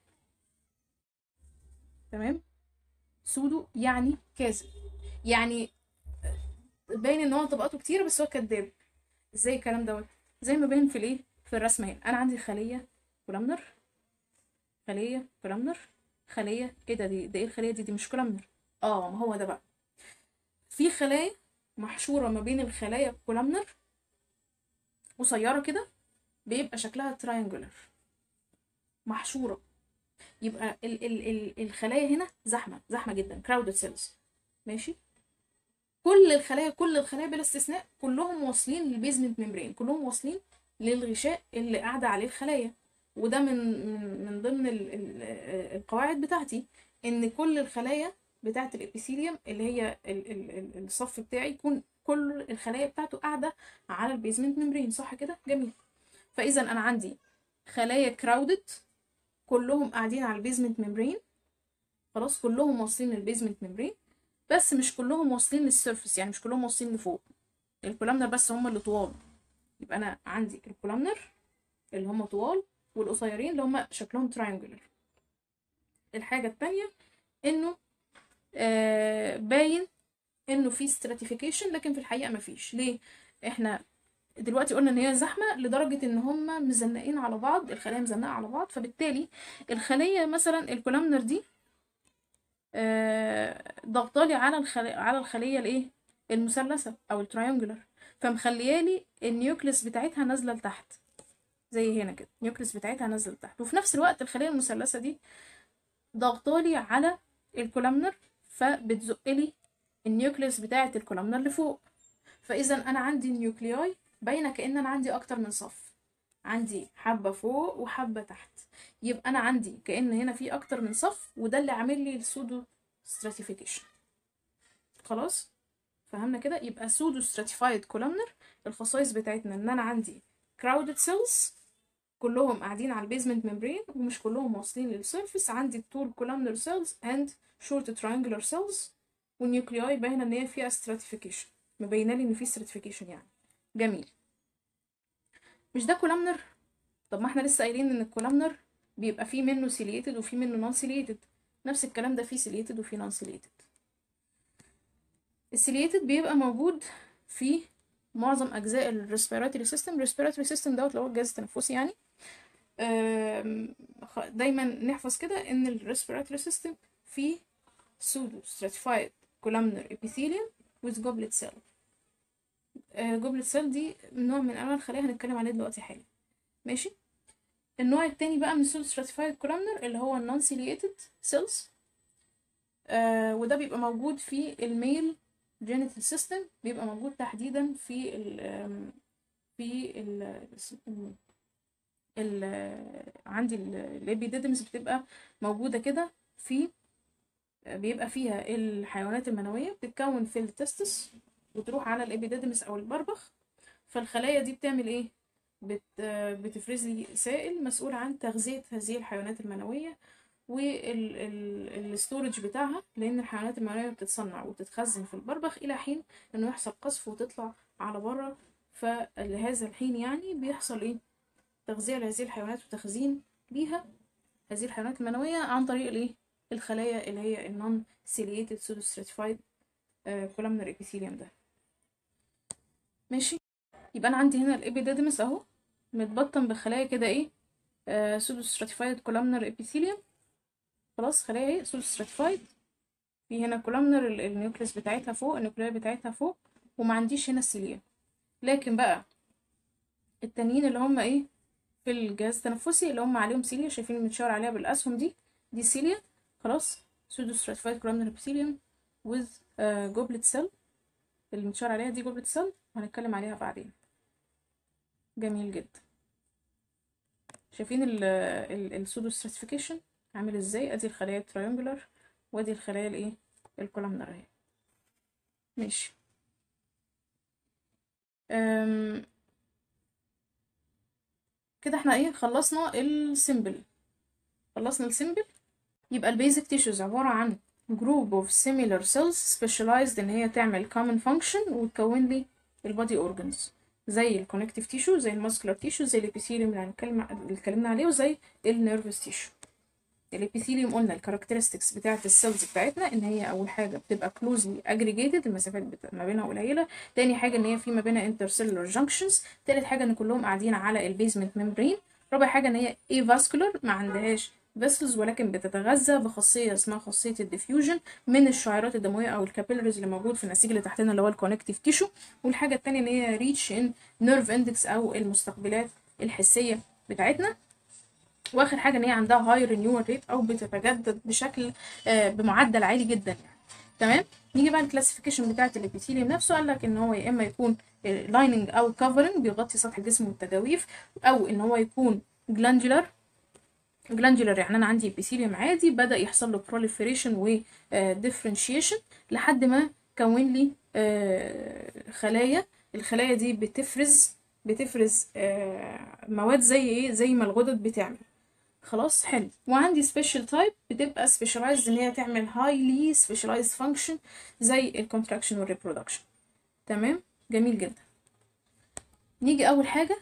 Speaker 1: تمام سودو يعني كاذب يعني باين ان هو طبقاته كتير بس هو كذاب ازاي الكلام دوت زي ما باين في الايه في الرسمه هنا انا عندي خليه كولامنر خليه كولامنر خليه ايه ده دي ده ايه الخليه دي دي مش كولامنر اه ما هو ده بقى في خلايا محشوره ما بين الخلايا الكولامنر قصيره كده بيبقى شكلها تراينجولر محشوره يبقى ال ال ال الخلايا هنا زحمه زحمه جدا crowded cells ماشي كل الخلايا كل الخلايا بلا استثناء كلهم واصلين للبيزمنت ممبرين كلهم واصلين للغشاء اللي قاعده عليه الخلايا وده من من من ضمن ال ال القواعد بتاعتي ان كل الخلايا بتاعه الابيثيليوم اللي هي ال ال ال الصف بتاعي يكون كل الخلايا بتاعته قاعده على البيزمنت ممبرين صح كده جميل فاذا انا عندي خلايا كراودد كلهم قاعدين على البيزمنت ممبرين خلاص كلهم واصلين للبيزمنت ممبرين بس مش كلهم واصلين للسيرفس يعني مش كلهم واصلين لفوق الكولامنر بس هم اللي طوال يبقى انا عندي الكولامنر اللي هم طوال والقصيرين اللي هم شكلهم تراينجولر الحاجة التانية انه آه باين انه في stratification لكن في الحقيقة مفيش ليه احنا دلوقتي قلنا ان هي زحمة لدرجة ان هم مزنقين على بعض الخلايا مزنقة على بعض فبالتالي الخلية مثلا الكولامنر دي آه، ضغطالي على الخلية على الخلية الايه المثلثة او التريانجولر فمخليالي النيوكليس بتاعتها نازلة لتحت زي هنا كده النيوكليس بتاعتها نازلة لتحت وفي نفس الوقت الخلية المثلثة دي ضغطالي على الكولامنر فبتزقلي النيوكليس بتاعة الكولامنر لفوق فاذا انا عندي النيوكلياي باينة كأن انا عندي اكتر من صف عندي حبة فوق وحبة تحت يبقى انا عندي كأن هنا في اكتر من صف وده اللي عامل لي السودو stratification خلاص فهمنا كده يبقى سودو stratified columnar الخصائص بتاعتنا ان انا عندي crowded cells كلهم قاعدين على البيزمنت ممبرين ومش كلهم واصلين للسيرفيس عندي الطول columnar cells and short triangular cells والنيوكلياي باينه ان هي فيها stratification مبينه لي ان في stratification يعني جميل مش ده columnar طب ما احنا لسه قايلين ان الكولامنر بيبقى فيه منه سيليتد وفيه منه نون سيليتد نفس الكلام ده فيه سيليتد وفيه نون سيليتد السيليتد بيبقى موجود في معظم اجزاء الريسبيراتوري سيستم الريسبيراتوري سيستم دوت اللي هو الجهاز التنفسي يعني آم، خ- دايما نحفظ كده ان الريسبيراتوري سيستم فيه pseudo stratified columnar epithelium with goblet cell جوبلت سيل دي نوع من انواع الخلايا هنتكلم عليه دلوقتي حالا ماشي النوع التاني بقى من السول stratified columnar اللي هو النون سيليتد سيلز آه وده بيبقى موجود في الميل جينيتال سيستم بيبقى موجود تحديدا في ال آم، في ال ال ال عندي الابيديدمس بتبقى موجودة كده في بيبقى فيها الحيوانات المنوية بتتكون في التستس وتروح على الابيديدمس او البربخ فالخلايا دي بتعمل ايه بت بتفرز لي سائل مسؤول عن تغذية هذه الحيوانات المنوية والستورج بتاعها لأن الحيوانات المنوية بتتصنع وتتخزن في البربخ إلى حين إنه يحصل قصف وتطلع على بره فلهذا الحين يعني بيحصل إيه تغذية لهذه الحيوانات وتخزين ليها هذه الحيوانات المنوية عن طريق الإيه الخلايا اللي هي النون سيليتد سودو ستراتيفايد كولامنر ابيثيليوم ده ماشي يبقى انا عندي هنا الابيديدمس اهو متبطن بخلايا كده ايه آه سودو ستراتيفايد كولامنر ابيثيليوم خلاص خلايا ايه سودو ستراتيفايد في هنا كولامنر النيوكليس بتاعتها فوق النيوكليا بتاعتها فوق وما عنديش هنا السيليا لكن بقى التانيين اللي هم ايه في الجهاز التنفسي اللي هم عليهم سيليا شايفين المتشاور عليها بالاسهم دي دي سيليا خلاص سودو ستراتيفايد كولامنر ابيثيليوم with جوبلت سيل اللي متشار عليها دي جوبلت سيل وهنتكلم عليها بعدين جميل جدا شايفين السودو ستراتيفيكيشن عامل ازاي ادي الخلايا التريانجولار وادي الخلايا الايه الكولامنر اهي ماشي أم... كده احنا ايه خلصنا السيمبل خلصنا السيمبل يبقى البيزك تيشوز عبارة عن group of similar cells specialized ان هي تعمل common function وتكون لي البادي organs زي الكونكتيف تيشو زي الماسكولار تيشو زي الابيثيليوم اللي هنتكلم اللي اتكلمنا عليه وزي النيرفس تيشو الابيثيليوم قلنا الكاركترستكس بتاعه السيلز بتاعتنا ان هي اول حاجه بتبقى كلوزلي اجريجيتد المسافات ما بينها قليله تاني حاجه ان هي في ما بينها انترسيلولار جانكشنز تالت حاجه ان كلهم قاعدين على البيزمنت ممبرين رابع حاجه ان هي اي فاسكولار ما عندهاش فيسلز ولكن بتتغذى بخاصية اسمها خاصية الديفيوجن من الشعيرات الدموية أو الكابيلاريز اللي موجود في النسيج اللي تحتنا اللي هو الكونكتيف تيشو والحاجة التانية إن هي ريتش إن نيرف اندكس أو المستقبلات الحسية بتاعتنا واخر حاجه ان هي عندها هاي رينيوال ريت او بتتجدد بشكل آه بمعدل عالي جدا يعني تمام نيجي بقى الكلاسيفيكيشن بتاعه الابيثيليوم نفسه قال لك ان هو يا اما يكون لايننج او كفرنج بيغطي سطح الجسم والتجاويف او ان هو يكون جلاندولار جلاندولار يعني انا عندي ابيثيليوم عادي بدا يحصل له proliferation و differentiation لحد ما كون لي خلايا الخلايا دي بتفرز بتفرز مواد زي ايه زي ما الغدد بتعمل خلاص حلو وعندي سبيشال تايب بتبقى سبيشاليزد ان هي تعمل هايلي سبيشاليزد فانكشن زي الكونتراكشن والريبرودكشن تمام جميل جدا نيجي اول حاجه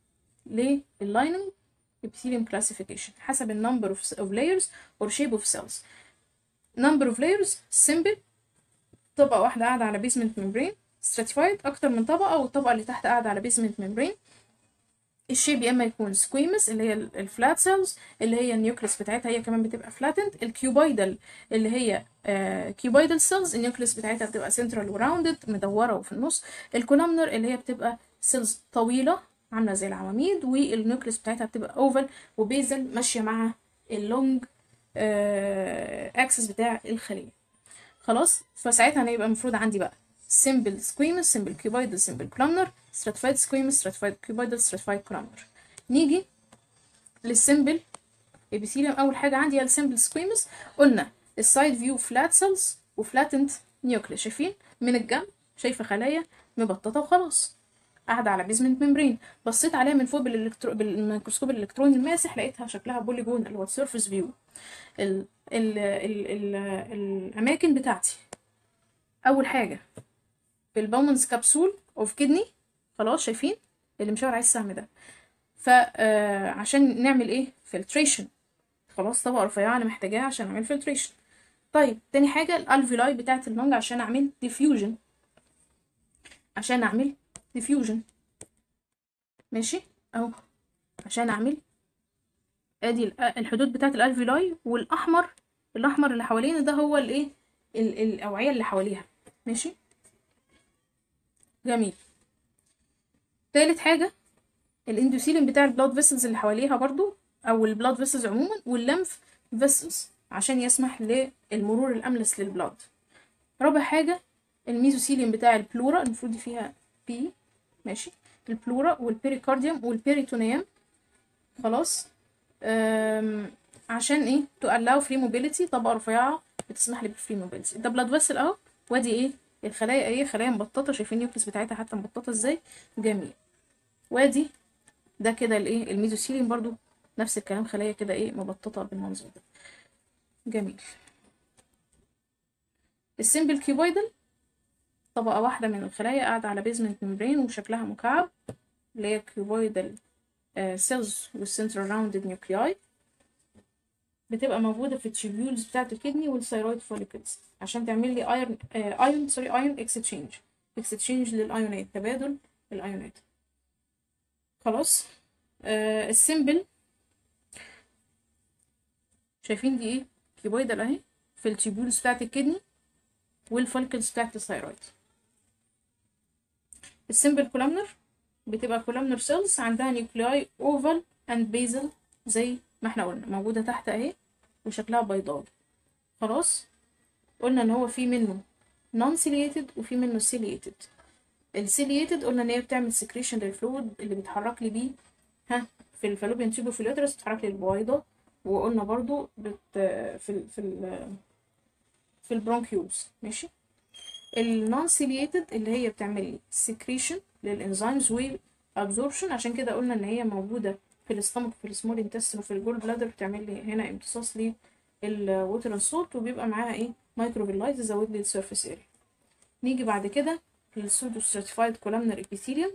Speaker 1: لللايننج epithelium classification حسب ال number of, of layers or shape of cells number of layers simple طبقة واحدة قاعدة على basement membrane stratified أكتر من طبقة والطبقة اللي تحت قاعدة على basement membrane الشيب يا اما يكون سكويمس اللي هي الفلات سيلز اللي هي النيوكليس بتاعتها هي كمان بتبقى فلاتند الكيوبايدال اللي هي كيوبايدال سيلز النيوكليس بتاعتها بتبقى سنترال وراوندد مدوره وفي النص الكولامنر اللي هي بتبقى سيلز طويله عامله زي العواميد والنيوكليس بتاعتها بتبقى اوفال وبيزل ماشيه مع اللونج اكسس بتاع الخليه خلاص فساعتها انا يبقى المفروض عندي بقى simple squamous simple cuboidal simple columnar stratified squamous stratified cuboidal stratified columnar نيجي للسمبل epithelium اول حاجه عندي هي السمبل squamous قلنا السايد فيو فلات سيلز وفلاتنت نيوكليس شايفين من الجنب شايفه خلايا مبططه وخلاص قاعده على بيزمنت ممبرين بصيت عليها من فوق بالإلكترو... بالميكروسكوب الالكتروني الماسح لقيتها شكلها بوليجون اللي هو السيرفيس فيو ال... ال... ال... ال... الاماكن بتاعتي اول حاجه في الباومنز كبسول اوف كدني خلاص شايفين اللي مشاور عليه السهم ده فعشان نعمل ايه فلتريشن خلاص طبقه رفيعه انا محتاجاها عشان اعمل فلتريشن طيب تاني حاجه الالفيولاي بتاعه اللنج عشان اعمل ديفيوجن عشان اعمل ديفيوجن ماشي اهو عشان اعمل ادي الحدود بتاعه الالفيولاي والاحمر الاحمر اللي حوالينا ده هو الايه الاوعيه اللي حواليها ماشي جميل تالت حاجة الاندوثيلين بتاع البلاد فيسلز اللي حواليها برضو او البلاد فيسلز عموما واللمف فيسلز عشان يسمح للمرور الاملس للبلاد رابع حاجة الميزوثيلين بتاع البلورا المفروض فيها بي ماشي البلورا والبيريكارديوم والبيريتونيوم خلاص عشان ايه تو allow free mobility طبقة رفيعة بتسمح لي بالفري موبيلتي ده بلاد فيسل اهو وادي ايه الخلايا ايه خلايا مبططه شايفين النيوكليس بتاعتها حتى مبططه ازاي جميل وادي ده كده الايه الميزوثيليوم برضو نفس الكلام خلايا كده ايه مبططه بالمنظر ده جميل السيمبل كيوبويدال طبقة واحدة من الخلايا قاعدة على بيزمنت ممبرين وشكلها مكعب اللي هي كيوبويدال سيلز والسنترال راوندد نيوكلياي بتبقى موجودة في التيبيولز بتاعة الكدني والثيرويد فوليكلز عشان تعمل لي ايرون ايون سوري ايون اكستشينج اكستشينج للايونات تبادل الايونات خلاص آه السيمبل شايفين دي ايه كيوبويدال اهي في التيبيولز بتاعة الكدني والفوليكلز بتاعة الثيرويد السيمبل كولامنر بتبقى كولامنر سيلز عندها نيوكلياي اوفال اند بيزل زي ما احنا قلنا موجودة تحت اهي وشكلها بيضاوي خلاص قلنا ان هو في منه نون سيليتد وفي منه سيليتد السيليتد قلنا ان هي بتعمل سكريشن للفلويد اللي بيتحرك لي بيه ها في الفالوبيان تيوب وفي اليوترس بتتحرك لي البويضة وقلنا برضو بت في ال في ال في البرونكيولز ماشي النون سيليتد اللي هي بتعمل لي سكريشن للانزيمز وابزوربشن عشان كده قلنا ان هي موجوده في الاستمك في السمول انتستين وفي الجول بلادر بتعمل لي هنا امتصاص للووتر سولت وبيبقى معاها ايه مايكروفيلايت تزود لي السيرفيس اريا نيجي بعد كده للسودو ستراتيفايد كولامنر ابيثيليوم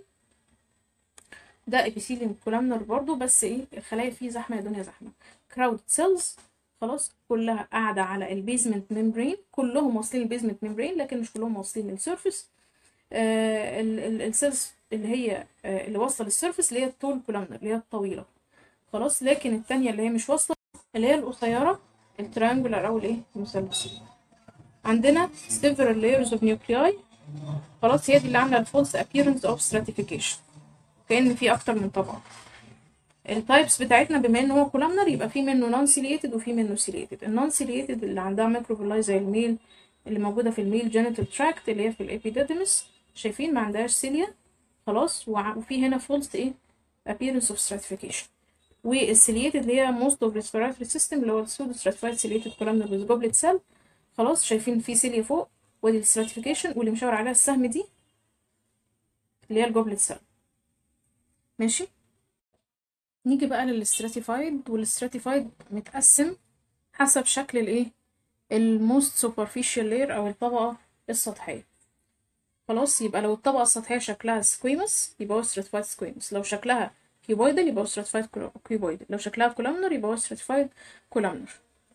Speaker 1: ده ابيثيليوم كولامنر برضو بس ايه الخلايا فيه زحمه يا دنيا زحمه كراود سيلز خلاص كلها قاعده على البيزمنت ممبرين كلهم واصلين البيزمنت ممبرين لكن مش كلهم واصلين للسيرفيس آه السيلز اللي هي آه اللي واصله للسيرفيس اللي هي الطول كولامنر اللي هي الطويله خلاص لكن التانية اللي هي مش واصله اللي هي القصيره التريانجولار او الايه المثلثيه عندنا several layers of nuclei خلاص هي دي اللي عامله الفولس appearance of stratification كأن في اكتر من طبقه التايبس بتاعتنا بما ان هو كولامنر يبقى في منه نون سيليتد وفي منه سيليتد النون سيليتد اللي عندها مايكروفيلاي زي الميل اللي موجوده في الميل جينيتال تراكت اللي هي في الابيديدمس شايفين ما عندهاش سيليا خلاص وفي هنا فولس ايه appearance of stratification والسيليتد اللي هي most of respiratory system اللي هو السودو stratified سيليتد columnar with goblet cell خلاص شايفين في سيليا فوق ودي الستراتيفيكيشن واللي مشاور عليها السهم دي اللي هي الجوبلت سيل ماشي نيجي بقى للستراتيفايد والستراتيفايد متقسم حسب شكل الايه الموست سوبرفيشال لير او الطبقه السطحيه خلاص يبقى لو الطبقه السطحيه شكلها سكويموس يبقى هو ستراتيفايد سكويموس لو شكلها كيوبويدال يبقى هو ستراتيفايد كيوبويدال لو شكلها كولامنر يبقى هو ستراتيفايد كولامنر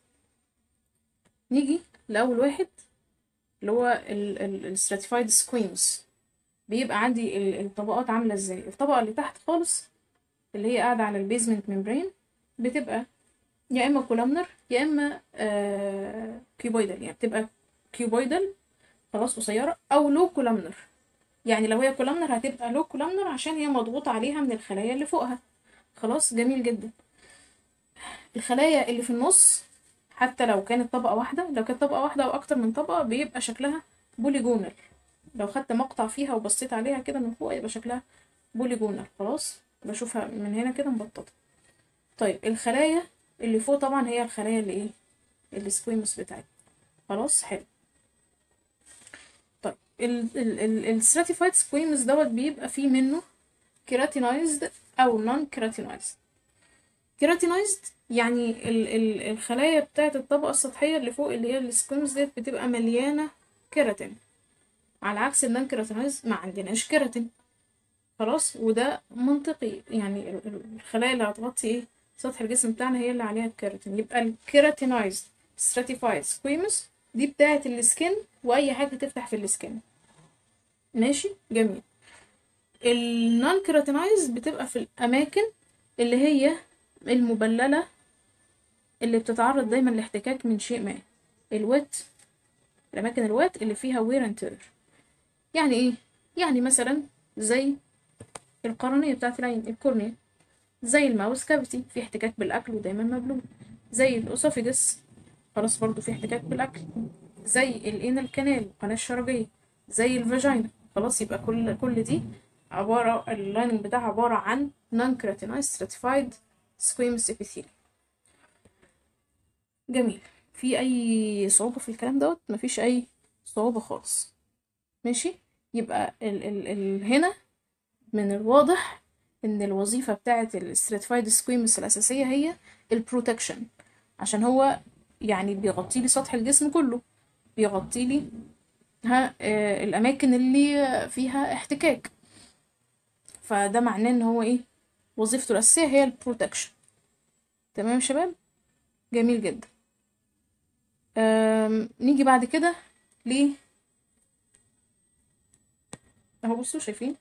Speaker 1: نيجي لاول واحد اللي هو الستراتيفايد سكويموس بيبقى عندي الطبقات عامله ازاي الطبقه اللي تحت خالص اللي هي قاعده على البيزمنت ممبرين بتبقى يا اما كولامنر يا اما آه كيوبويدال يعني بتبقى كيوبويدال خلاص قصيره او لو كولامنر يعني لو هي كولامنر هتبقى لو كولامنر عشان هي مضغوط عليها من الخلايا اللي فوقها خلاص جميل جدا الخلايا اللي في النص حتى لو كانت طبقه واحده لو كانت طبقه واحده او اكتر من طبقه بيبقى شكلها بوليجونال لو خدت مقطع فيها وبصيت عليها كده من فوق يبقى شكلها بوليجونال خلاص بشوفها من هنا كده مبططه طيب الخلايا اللي فوق طبعا هي الخلايا اللي ايه السكويموس بتاعتنا خلاص حلو طيب الستراتيفايد سكويموس دوت بيبقى فيه منه كيراتينايزد او نون كيراتينايزد كيراتينايزد يعني ال ال الخلايا بتاعت الطبقة السطحية اللي فوق اللي هي السكويموس ديت بتبقى مليانة كيراتين على عكس النون كيراتينايز ما عندناش كيراتين خلاص وده منطقي يعني الخلايا اللي هتغطي ايه سطح الجسم بتاعنا هي اللي عليها الكيراتين يبقى الكيراتينايزد stratified سكويموس دي بتاعة السكن واي حاجة تفتح في السكن ماشي جميل النون كيراتينايز بتبقى في الاماكن اللي هي المبللة اللي بتتعرض دايما لاحتكاك من شيء ما الويت الأماكن الويت اللي فيها وير اند تير يعني ايه؟ يعني مثلا زي القرنية بتاعت العين الكورنيا زي الماوس كافيتي في احتكاك بالأكل ودايما مبلول زي الأسوفيجس خلاص برضو في احتكاك بالأكل زي الانال كانال القناة الشرجية زي الفاجينا خلاص يبقى كل كل دي عبارة اللايننج بتاعها عبارة عن non keratinized stratified squamous epithelium جميل في أي صعوبة في الكلام دوت مفيش أي صعوبة خالص ماشي يبقى ال ال ال هنا من الواضح ان الوظيفة بتاعة الستراتيفايد سكويمس الأساسية هي البروتكشن عشان هو يعني بيغطي لي سطح الجسم كله بيغطي لي ها آه الأماكن اللي فيها احتكاك فده معناه ان هو ايه وظيفته الأساسية هي البروتكشن تمام يا شباب جميل جدا آم، نيجي بعد كده ليه اهو بصوا شايفين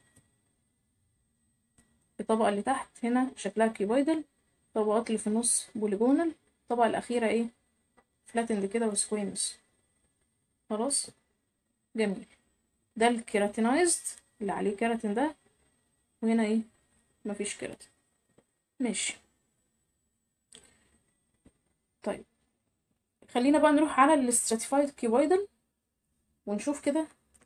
Speaker 1: الطبقة اللي تحت هنا شكلها كيبويدال الطبقات اللي في النص بوليجونال الطبقة الأخيرة ايه فلاتند كده وسكويمس خلاص جميل ده الكيراتينايزد اللي عليه كيراتين ده وهنا ايه مفيش كيراتين ماشي طيب خلينا بقى نروح على الاستراتيفايد كيبويدال ونشوف كده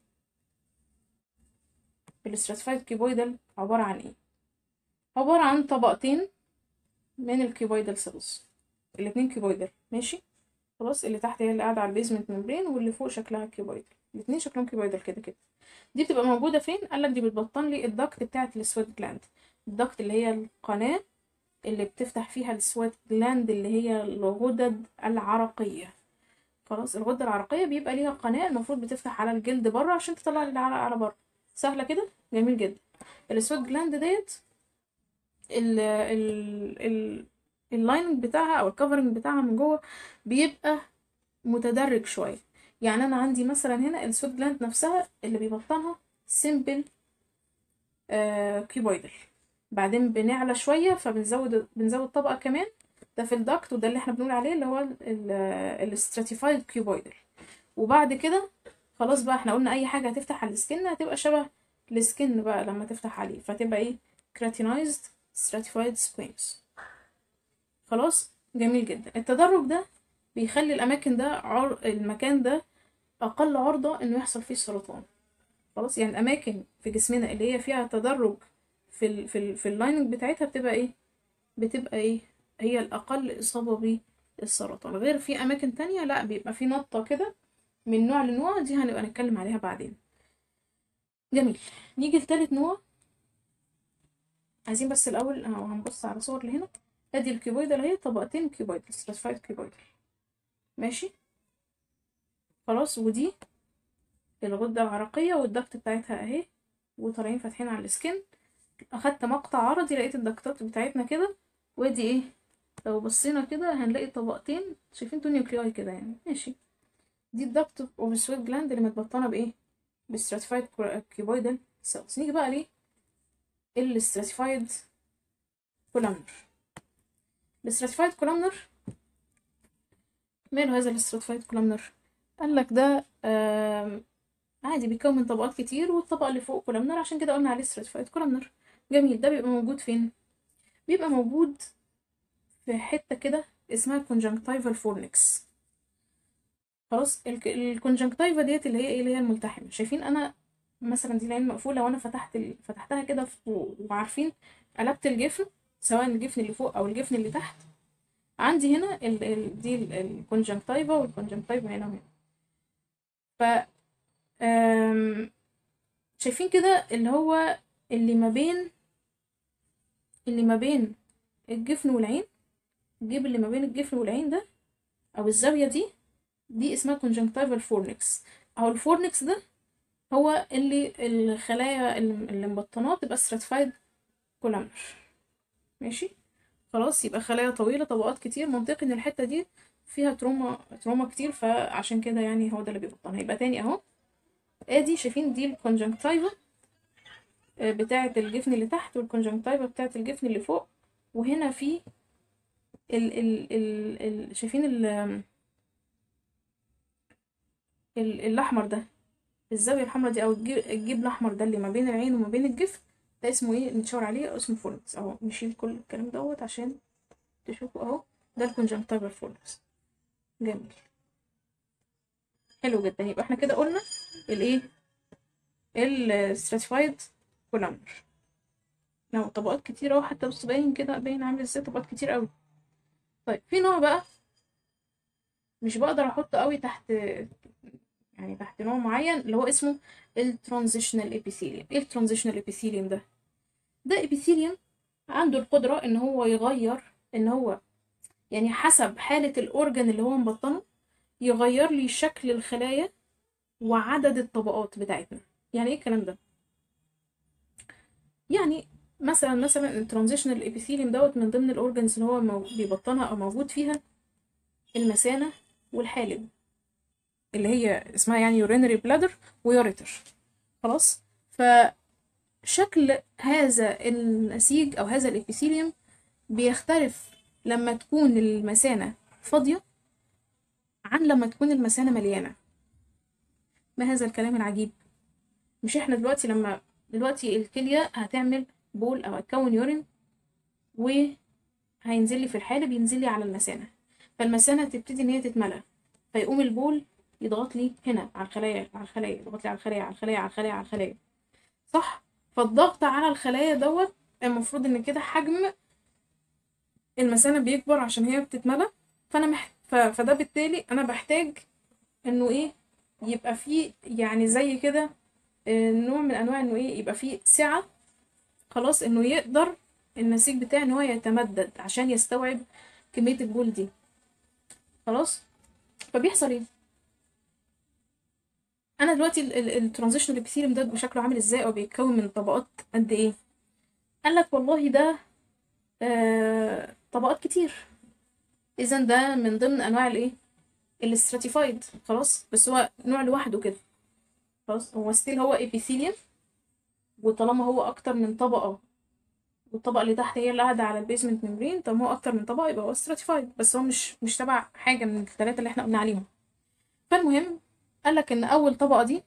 Speaker 1: الاستراتيفايد كيبويدال عبارة عن ايه عبارة عن طبقتين من الكيبويدال سيلز الاتنين كيبويدال ماشي خلاص اللي تحت هي اللي قاعدة على البيزمنت ممبرين واللي فوق شكلها كيبويدال الاتنين شكلهم كيبويدال كده كده دي بتبقى موجودة فين قالك دي بتبطن لي الدكت بتاعة السويت جلاند الدكت اللي هي القناة اللي بتفتح فيها السويت جلاند اللي هي الغدد العرقية خلاص الغدة العرقية بيبقى ليها قناة المفروض بتفتح على الجلد بره عشان تطلع لي العرق على بره سهلة كده جميل جدا السويت جلاند ديت ال ال ال اللايننج بتاعها او الكفرنج بتاعها من جوه بيبقى متدرج شويه يعني انا عندي مثلا هنا السويت جلاند نفسها اللي بيبطنها سيمبل آه كيبويدال بعدين بنعلى شويه فبنزود بنزود طبقه كمان ده في الدكت وده اللي احنا بنقول عليه اللي هو الاستراتيفايد كيبويدال وبعد كده خلاص بقى احنا قلنا اي حاجه هتفتح على السكن هتبقى شبه السكن بقى لما تفتح عليه فتبقى ايه كراتينايزد stratified squames خلاص جميل جدا التدرج ده بيخلي الاماكن ده عر... المكان ده اقل عرضة انه يحصل فيه سرطان خلاص يعني الاماكن في جسمنا اللي هي فيها تدرج في ال... في ال... في اللايننج بتاعتها بتبقى ايه بتبقى ايه هي الاقل اصابة بالسرطان غير في اماكن تانية لا بيبقى في نطة كده من نوع لنوع دي هنبقى نتكلم عليها بعدين جميل نيجي لتالت نوع عايزين بس الاول اهو هنبص على صور اللي هنا ادي الكيوبويدال اهي طبقتين كيوبويدال ستراتيفايد كيوبويدال ماشي خلاص ودي الغدة العرقية والدكت بتاعتها اهي وطالعين فاتحين على السكن اخدت مقطع عرضي لقيت الدكتات بتاعتنا كده وادي ايه لو بصينا كده هنلاقي طبقتين شايفين تو نيوكلياي كده يعني ماشي دي الدكت اوف السويت جلاند اللي متبطنه بايه بالستراتيفايد كيوبويدال سيلز نيجي بقى ليه الستراتيفايد كولامنر الستراتيفايد كولامنر ماله هذا الستراتيفايد كولامنر قال لك ده عادي بيكون من طبقات كتير والطبقه اللي فوق كولامنر عشان كده قلنا عليه ستراتيفايد كولامنر جميل ده بيبقى موجود فين بيبقى موجود في حته كده اسمها كونجنكتيفال فورنكس خلاص الكونجنكتيفا ديت اللي هي ايه اللي هي الملتحمه شايفين انا مثلا دي العين مقفولة وانا فتحت ال... فتحتها كده وعارفين قلبت الجفن سواء الجفن اللي فوق او الجفن اللي تحت عندي هنا ال... ال... دي الكونجنكتيفا والكونجنكتيفا هنا وهنا ف أم... شايفين كده اللي هو اللي ما بين اللي ما بين الجفن والعين الجيب اللي ما بين الجفن والعين ده او الزاوية دي دي اسمها conjunctival فورنكس او الفورنكس ده هو اللي الخلايا اللي مبطناه تبقى stratified كولامنر ماشي خلاص يبقى خلايا طويلة طبقات كتير منطقي ان الحتة دي فيها تروما تروما كتير فعشان كده يعني هو ده اللي بيبطنها يبقى تاني اهو ادي شايفين دي الكونجنكتيفا بتاعة الجفن اللي تحت والكونجنكتيفا بتاعة الجفن اللي فوق وهنا في ال ال ال, ال شايفين ال ال الاحمر ده الزاويه الحمراء دي او الجيب الاحمر ده اللي ما بين العين وما بين الجفن ده اسمه ايه نتشاور عليه اسمه فورنكس اهو نشيل كل الكلام دوت عشان تشوفوا اهو ده الكونجنكتيفال فورنكس جميل حلو جدا يبقى احنا كده قلنا الايه الستراتيفايد كولامنر لو طبقات كتير اهو حتى بص باين كده باين عامل ازاي طبقات كتير قوي طيب في نوع بقى مش بقدر احطه قوي تحت يعني تحت نوع معين اللي هو اسمه الترانزيشنال ابيثيليوم ايه الترانزيشنال ابيثيليوم ده ده ابيثيليوم عنده القدرة ان هو يغير ان هو يعني حسب حالة الأورجن اللي هو مبطنه يغير لي شكل الخلايا وعدد الطبقات بتاعتنا يعني ايه الكلام ده يعني مثلا مثلا الترانزيشنال ابيثيليوم دوت من ضمن الاورجنز اللي هو مو- بيبطنها او موجود فيها المثانة والحالب اللي هي اسمها يعني يورينري بلادر ويوريتر خلاص فشكل هذا النسيج او هذا الابيثيليوم بيختلف لما تكون المثانة فاضية عن لما تكون المثانة مليانة ما هذا الكلام العجيب مش احنا دلوقتي لما دلوقتي الكلية هتعمل بول او هتكون يورين وهينزل لي في الحالب ينزل لي على المثانة فالمثانة تبتدي ان هي تتملى فيقوم البول يضغط لي هنا على الخلايا على الخلايا يضغط لي على الخلايا على الخلايا على الخلايا على الخلايا صح فالضغط على الخلايا دوت المفروض ان كده حجم المثانة بيكبر عشان هي بتتملى فانا مح... ف... فده بالتالي انا بحتاج انه ايه يبقى فيه يعني زي كده آه، نوع من انواع انه ايه يبقى فيه سعة خلاص انه يقدر النسيج بتاعي ان هو يتمدد عشان يستوعب كمية البول دي خلاص فبيحصل ايه انا دلوقتي الترانزيشنال ابيثيليوم ده بشكله عامل ازاي او بيتكون من طبقات قد ايه قال لك والله ده آه طبقات كتير اذا ده من ضمن انواع الايه الاستراتيفايد خلاص بس هو نوع لوحده كده خلاص هو ستيل هو ابيثيليوم وطالما هو اكتر من طبقه والطبقه اللي تحت هي اللي قاعده على البيزمنت ممبرين طب هو اكتر من طبقه يبقى هو استراتيفايد بس هو مش مش تبع حاجه من الثلاثه اللي احنا قلنا عليهم فالمهم قال لك ان اول طبقه دي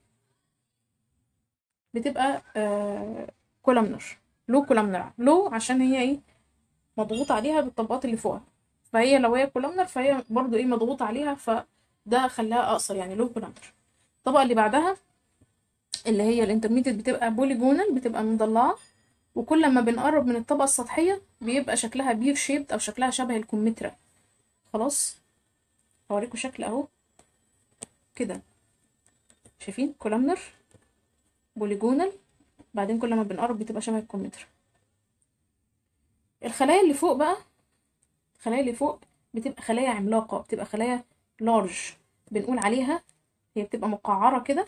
Speaker 1: بتبقى آه كولامنر لو كولامنر لو عشان هي ايه مضغوط عليها بالطبقات اللي فوقها فهي لو هي كولامنر فهي برضو ايه مضغوط عليها فده خلاها اقصر يعني لو كولامنر الطبقه اللي بعدها اللي هي الانترميديت بتبقى بوليجونال بتبقى مضلعه وكل ما بنقرب من الطبقه السطحيه بيبقى شكلها بير شيبد او شكلها شبه الكمثرى خلاص هوريكم شكل اهو كده شايفين كولامنر بوليجونال بعدين كل ما بنقرب بتبقى شبه الكمثرى الخلايا اللي فوق بقى الخلايا اللي فوق بتبقى خلايا عملاقة بتبقى خلايا لارج بنقول عليها هي بتبقى مقعرة كده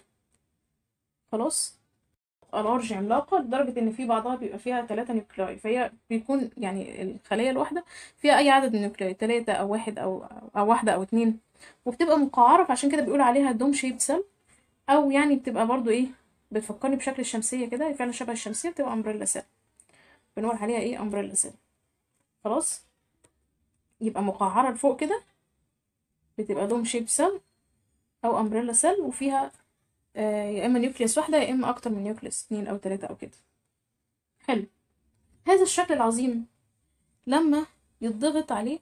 Speaker 1: خلاص لارج عملاقة لدرجة ان في بعضها بيبقى فيها ثلاثة نيوكلاي فهي بيكون يعني الخلية الواحدة فيها اي عدد من النيوكلاي ثلاثة او واحد او او واحدة او اتنين وبتبقى مقعرة فعشان كده بيقول عليها دوم شيب سيل او يعني بتبقى برضو ايه بتفكرني بشكل الشمسية كده هي فعلا شبه الشمسية بتبقى امبريلا سيل بنقول عليها ايه امبريلا سيل خلاص يبقى مقعرة لفوق كده بتبقى دوم شيب سيل او امبريلا سيل وفيها آه يا اما نيوكليوس واحدة يا اما اكتر من نيوكليوس اتنين او تلاتة او كده حلو هذا الشكل العظيم لما يتضغط عليه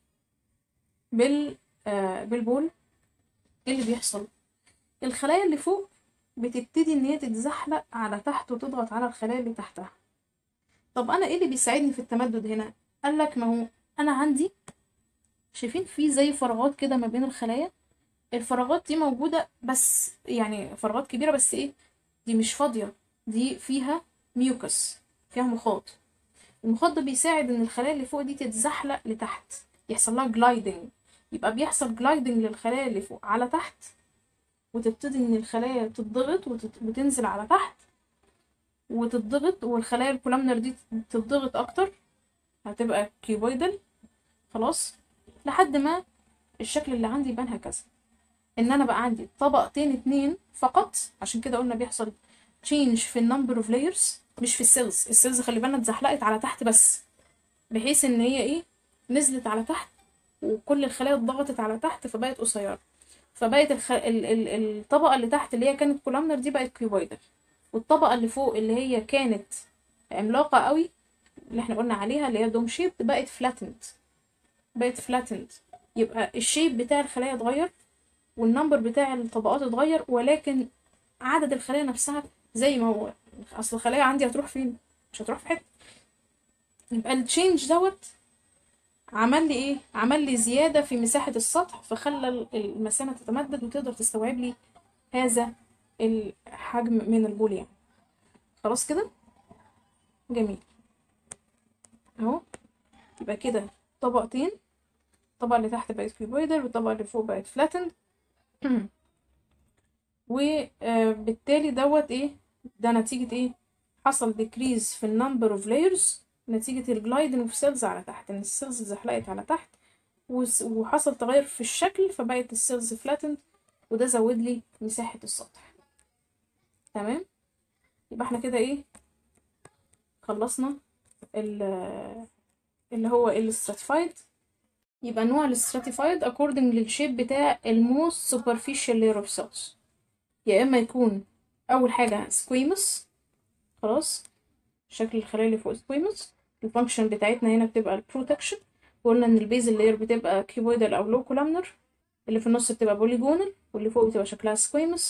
Speaker 1: بال آه بالبول ايه اللي بيحصل الخلايا اللي فوق بتبتدي ان هي تتزحلق على تحت وتضغط على الخلايا اللي تحتها طب انا ايه اللي بيساعدني في التمدد هنا قال لك ما هو انا عندي شايفين في زي فراغات كده ما بين الخلايا الفراغات دي موجودة بس يعني فراغات كبيرة بس ايه دي مش فاضية دي فيها ميوكس فيها مخاط المخاط ده بيساعد ان الخلايا اللي فوق دي تتزحلق لتحت يحصل لها جلايدنج يبقى بيحصل جلايدنج للخلايا اللي فوق على تحت وتبتدي ان الخلايا تتضغط وتت... وتنزل على تحت وتتضغط والخلايا الكولامنر دي تتضغط اكتر هتبقى كيوبويدال خلاص لحد ما الشكل اللي عندي يبان هكذا ان انا بقى عندي طبقتين اتنين فقط عشان كده قلنا بيحصل تشينج في النمبر اوف لايرز مش في السيلز السيلز خلي بالنا اتزحلقت على تحت بس بحيث ان هي ايه نزلت على تحت وكل الخلايا اتضغطت على تحت فبقت قصيره فبقت الخ... ال... ال... الطبقه اللي تحت اللي هي كانت كولامنر دي بقت كيوبويدال والطبقه اللي فوق اللي هي كانت عملاقه قوي اللي احنا قلنا عليها اللي هي دوم شيب بقت فلاتند بقت فلاتند يبقى الشيب بتاع الخلايا اتغير والنمبر بتاع الطبقات اتغير ولكن عدد الخلايا نفسها زي ما هو اصل الخلايا عندي هتروح فين مش هتروح في حته يبقى التشينج دوت عمل لي ايه عمل لي زياده في مساحه السطح فخلى المثانه تتمدد وتقدر تستوعب لي هذا الحجم من البول يعني خلاص كده جميل اهو يبقى كده طبقتين الطبقة اللي تحت بقت كيوبويدال والطبقة اللي فوق بقت فلاتند وبالتالي دوت ايه ده نتيجة ايه حصل ديكريز في النمبر اوف لايرز نتيجة الجلايدنج اوف سيلز على تحت ان السيلز زحلقت على تحت وس- وحصل تغير في الشكل فبقت السيلز فلاتند وده زود لي مساحة السطح تمام يبقى احنا كده ايه خلصنا ال- اللي هو الستراتيفايد يبقى نوع الستراتيفايد according للشيب بتاع الموست superficial layer of cells يا اما يكون اول حاجة squamous خلاص شكل الخلايا اللي فوق squamous الفانكشن بتاعتنا هنا بتبقى البروتكشن وقلنا ان البيزل لاير بتبقى كيبويدال او لو كولامنر اللي في النص بتبقى بوليجونال واللي فوق بتبقى شكلها squamous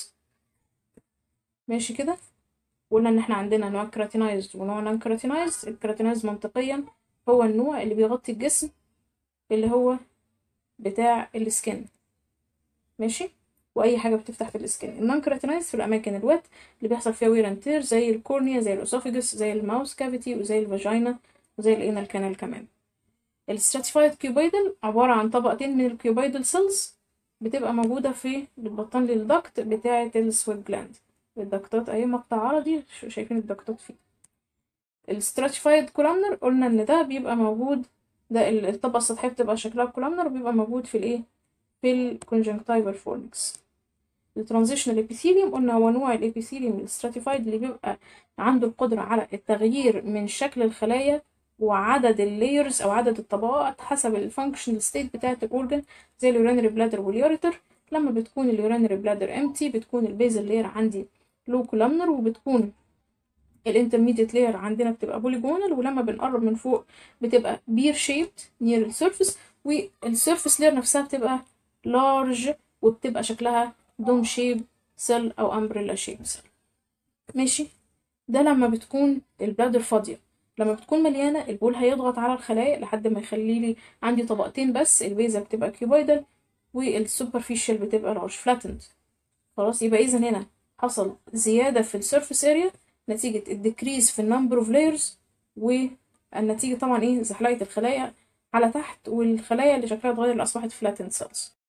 Speaker 1: ماشي كده وقلنا ان احنا عندنا نوع كراتينايزد ونوع نون كراتينايزد الكراتينايزد منطقيا هو النوع اللي بيغطي الجسم اللي هو بتاع السكن ماشي واي حاجه بتفتح في السكن النون كراتينايزد في الاماكن الوات اللي بيحصل فيها وير اند تير زي الكورنيا زي الاسوفيجس زي الماوس كافيتي وزي الفاجينا وزي الانال كانال كمان الستراتيفايد كيوبيدال عباره عن طبقتين من الكيوبيدال سيلز بتبقى موجوده في بتبطن لي الدكت بتاعه السويت جلاند الدكتات اهي مقطع عرضي ش- شايفين الدكتات فيه الستراتيفايد كولامنر قلنا ان ده بيبقى موجود ده ال- الطبقة السطحية بتبقى شكلها كولامنر وبيبقى موجود في الايه في الكونجنكتيفال فورنكس الترانزيشنال ابيثيليوم قلنا هو نوع الابيثيليوم الستراتيفايد اللي بيبقى عنده القدرة على التغيير من شكل الخلايا وعدد اللايرز او عدد الطبقات حسب الفانكشنال ستيت بتاعة الاورجن زي اليورينري بلادر واليوريتر لما بتكون اليورينري بلادر امتي بتكون البيزل لاير عندي لو كولامنر وبتكون الانترميديت لاير عندنا بتبقى بوليجونال ولما بنقرب من فوق بتبقى بير شيبد نير السيرفيس والسيرفيس لاير نفسها بتبقى لارج وبتبقى شكلها دوم شيب سيل او امبريلا شيب سيل ماشي ده لما بتكون البلادر فاضيه لما بتكون مليانه البول هيضغط على الخلايا لحد ما يخلي لي عندي طبقتين بس البيزل بتبقى كيوبويدال والسوبرفيشال بتبقى لارج فلاتند خلاص يبقى اذا هنا حصل زياده في السيرفيس اريا نتيجة الديكريز في النمبر اوف لايرز والنتيجة طبعا ايه زحلقة الخلايا على تحت والخلايا اللي شكلها اتغير اللي اصبحت فلاتند سيلز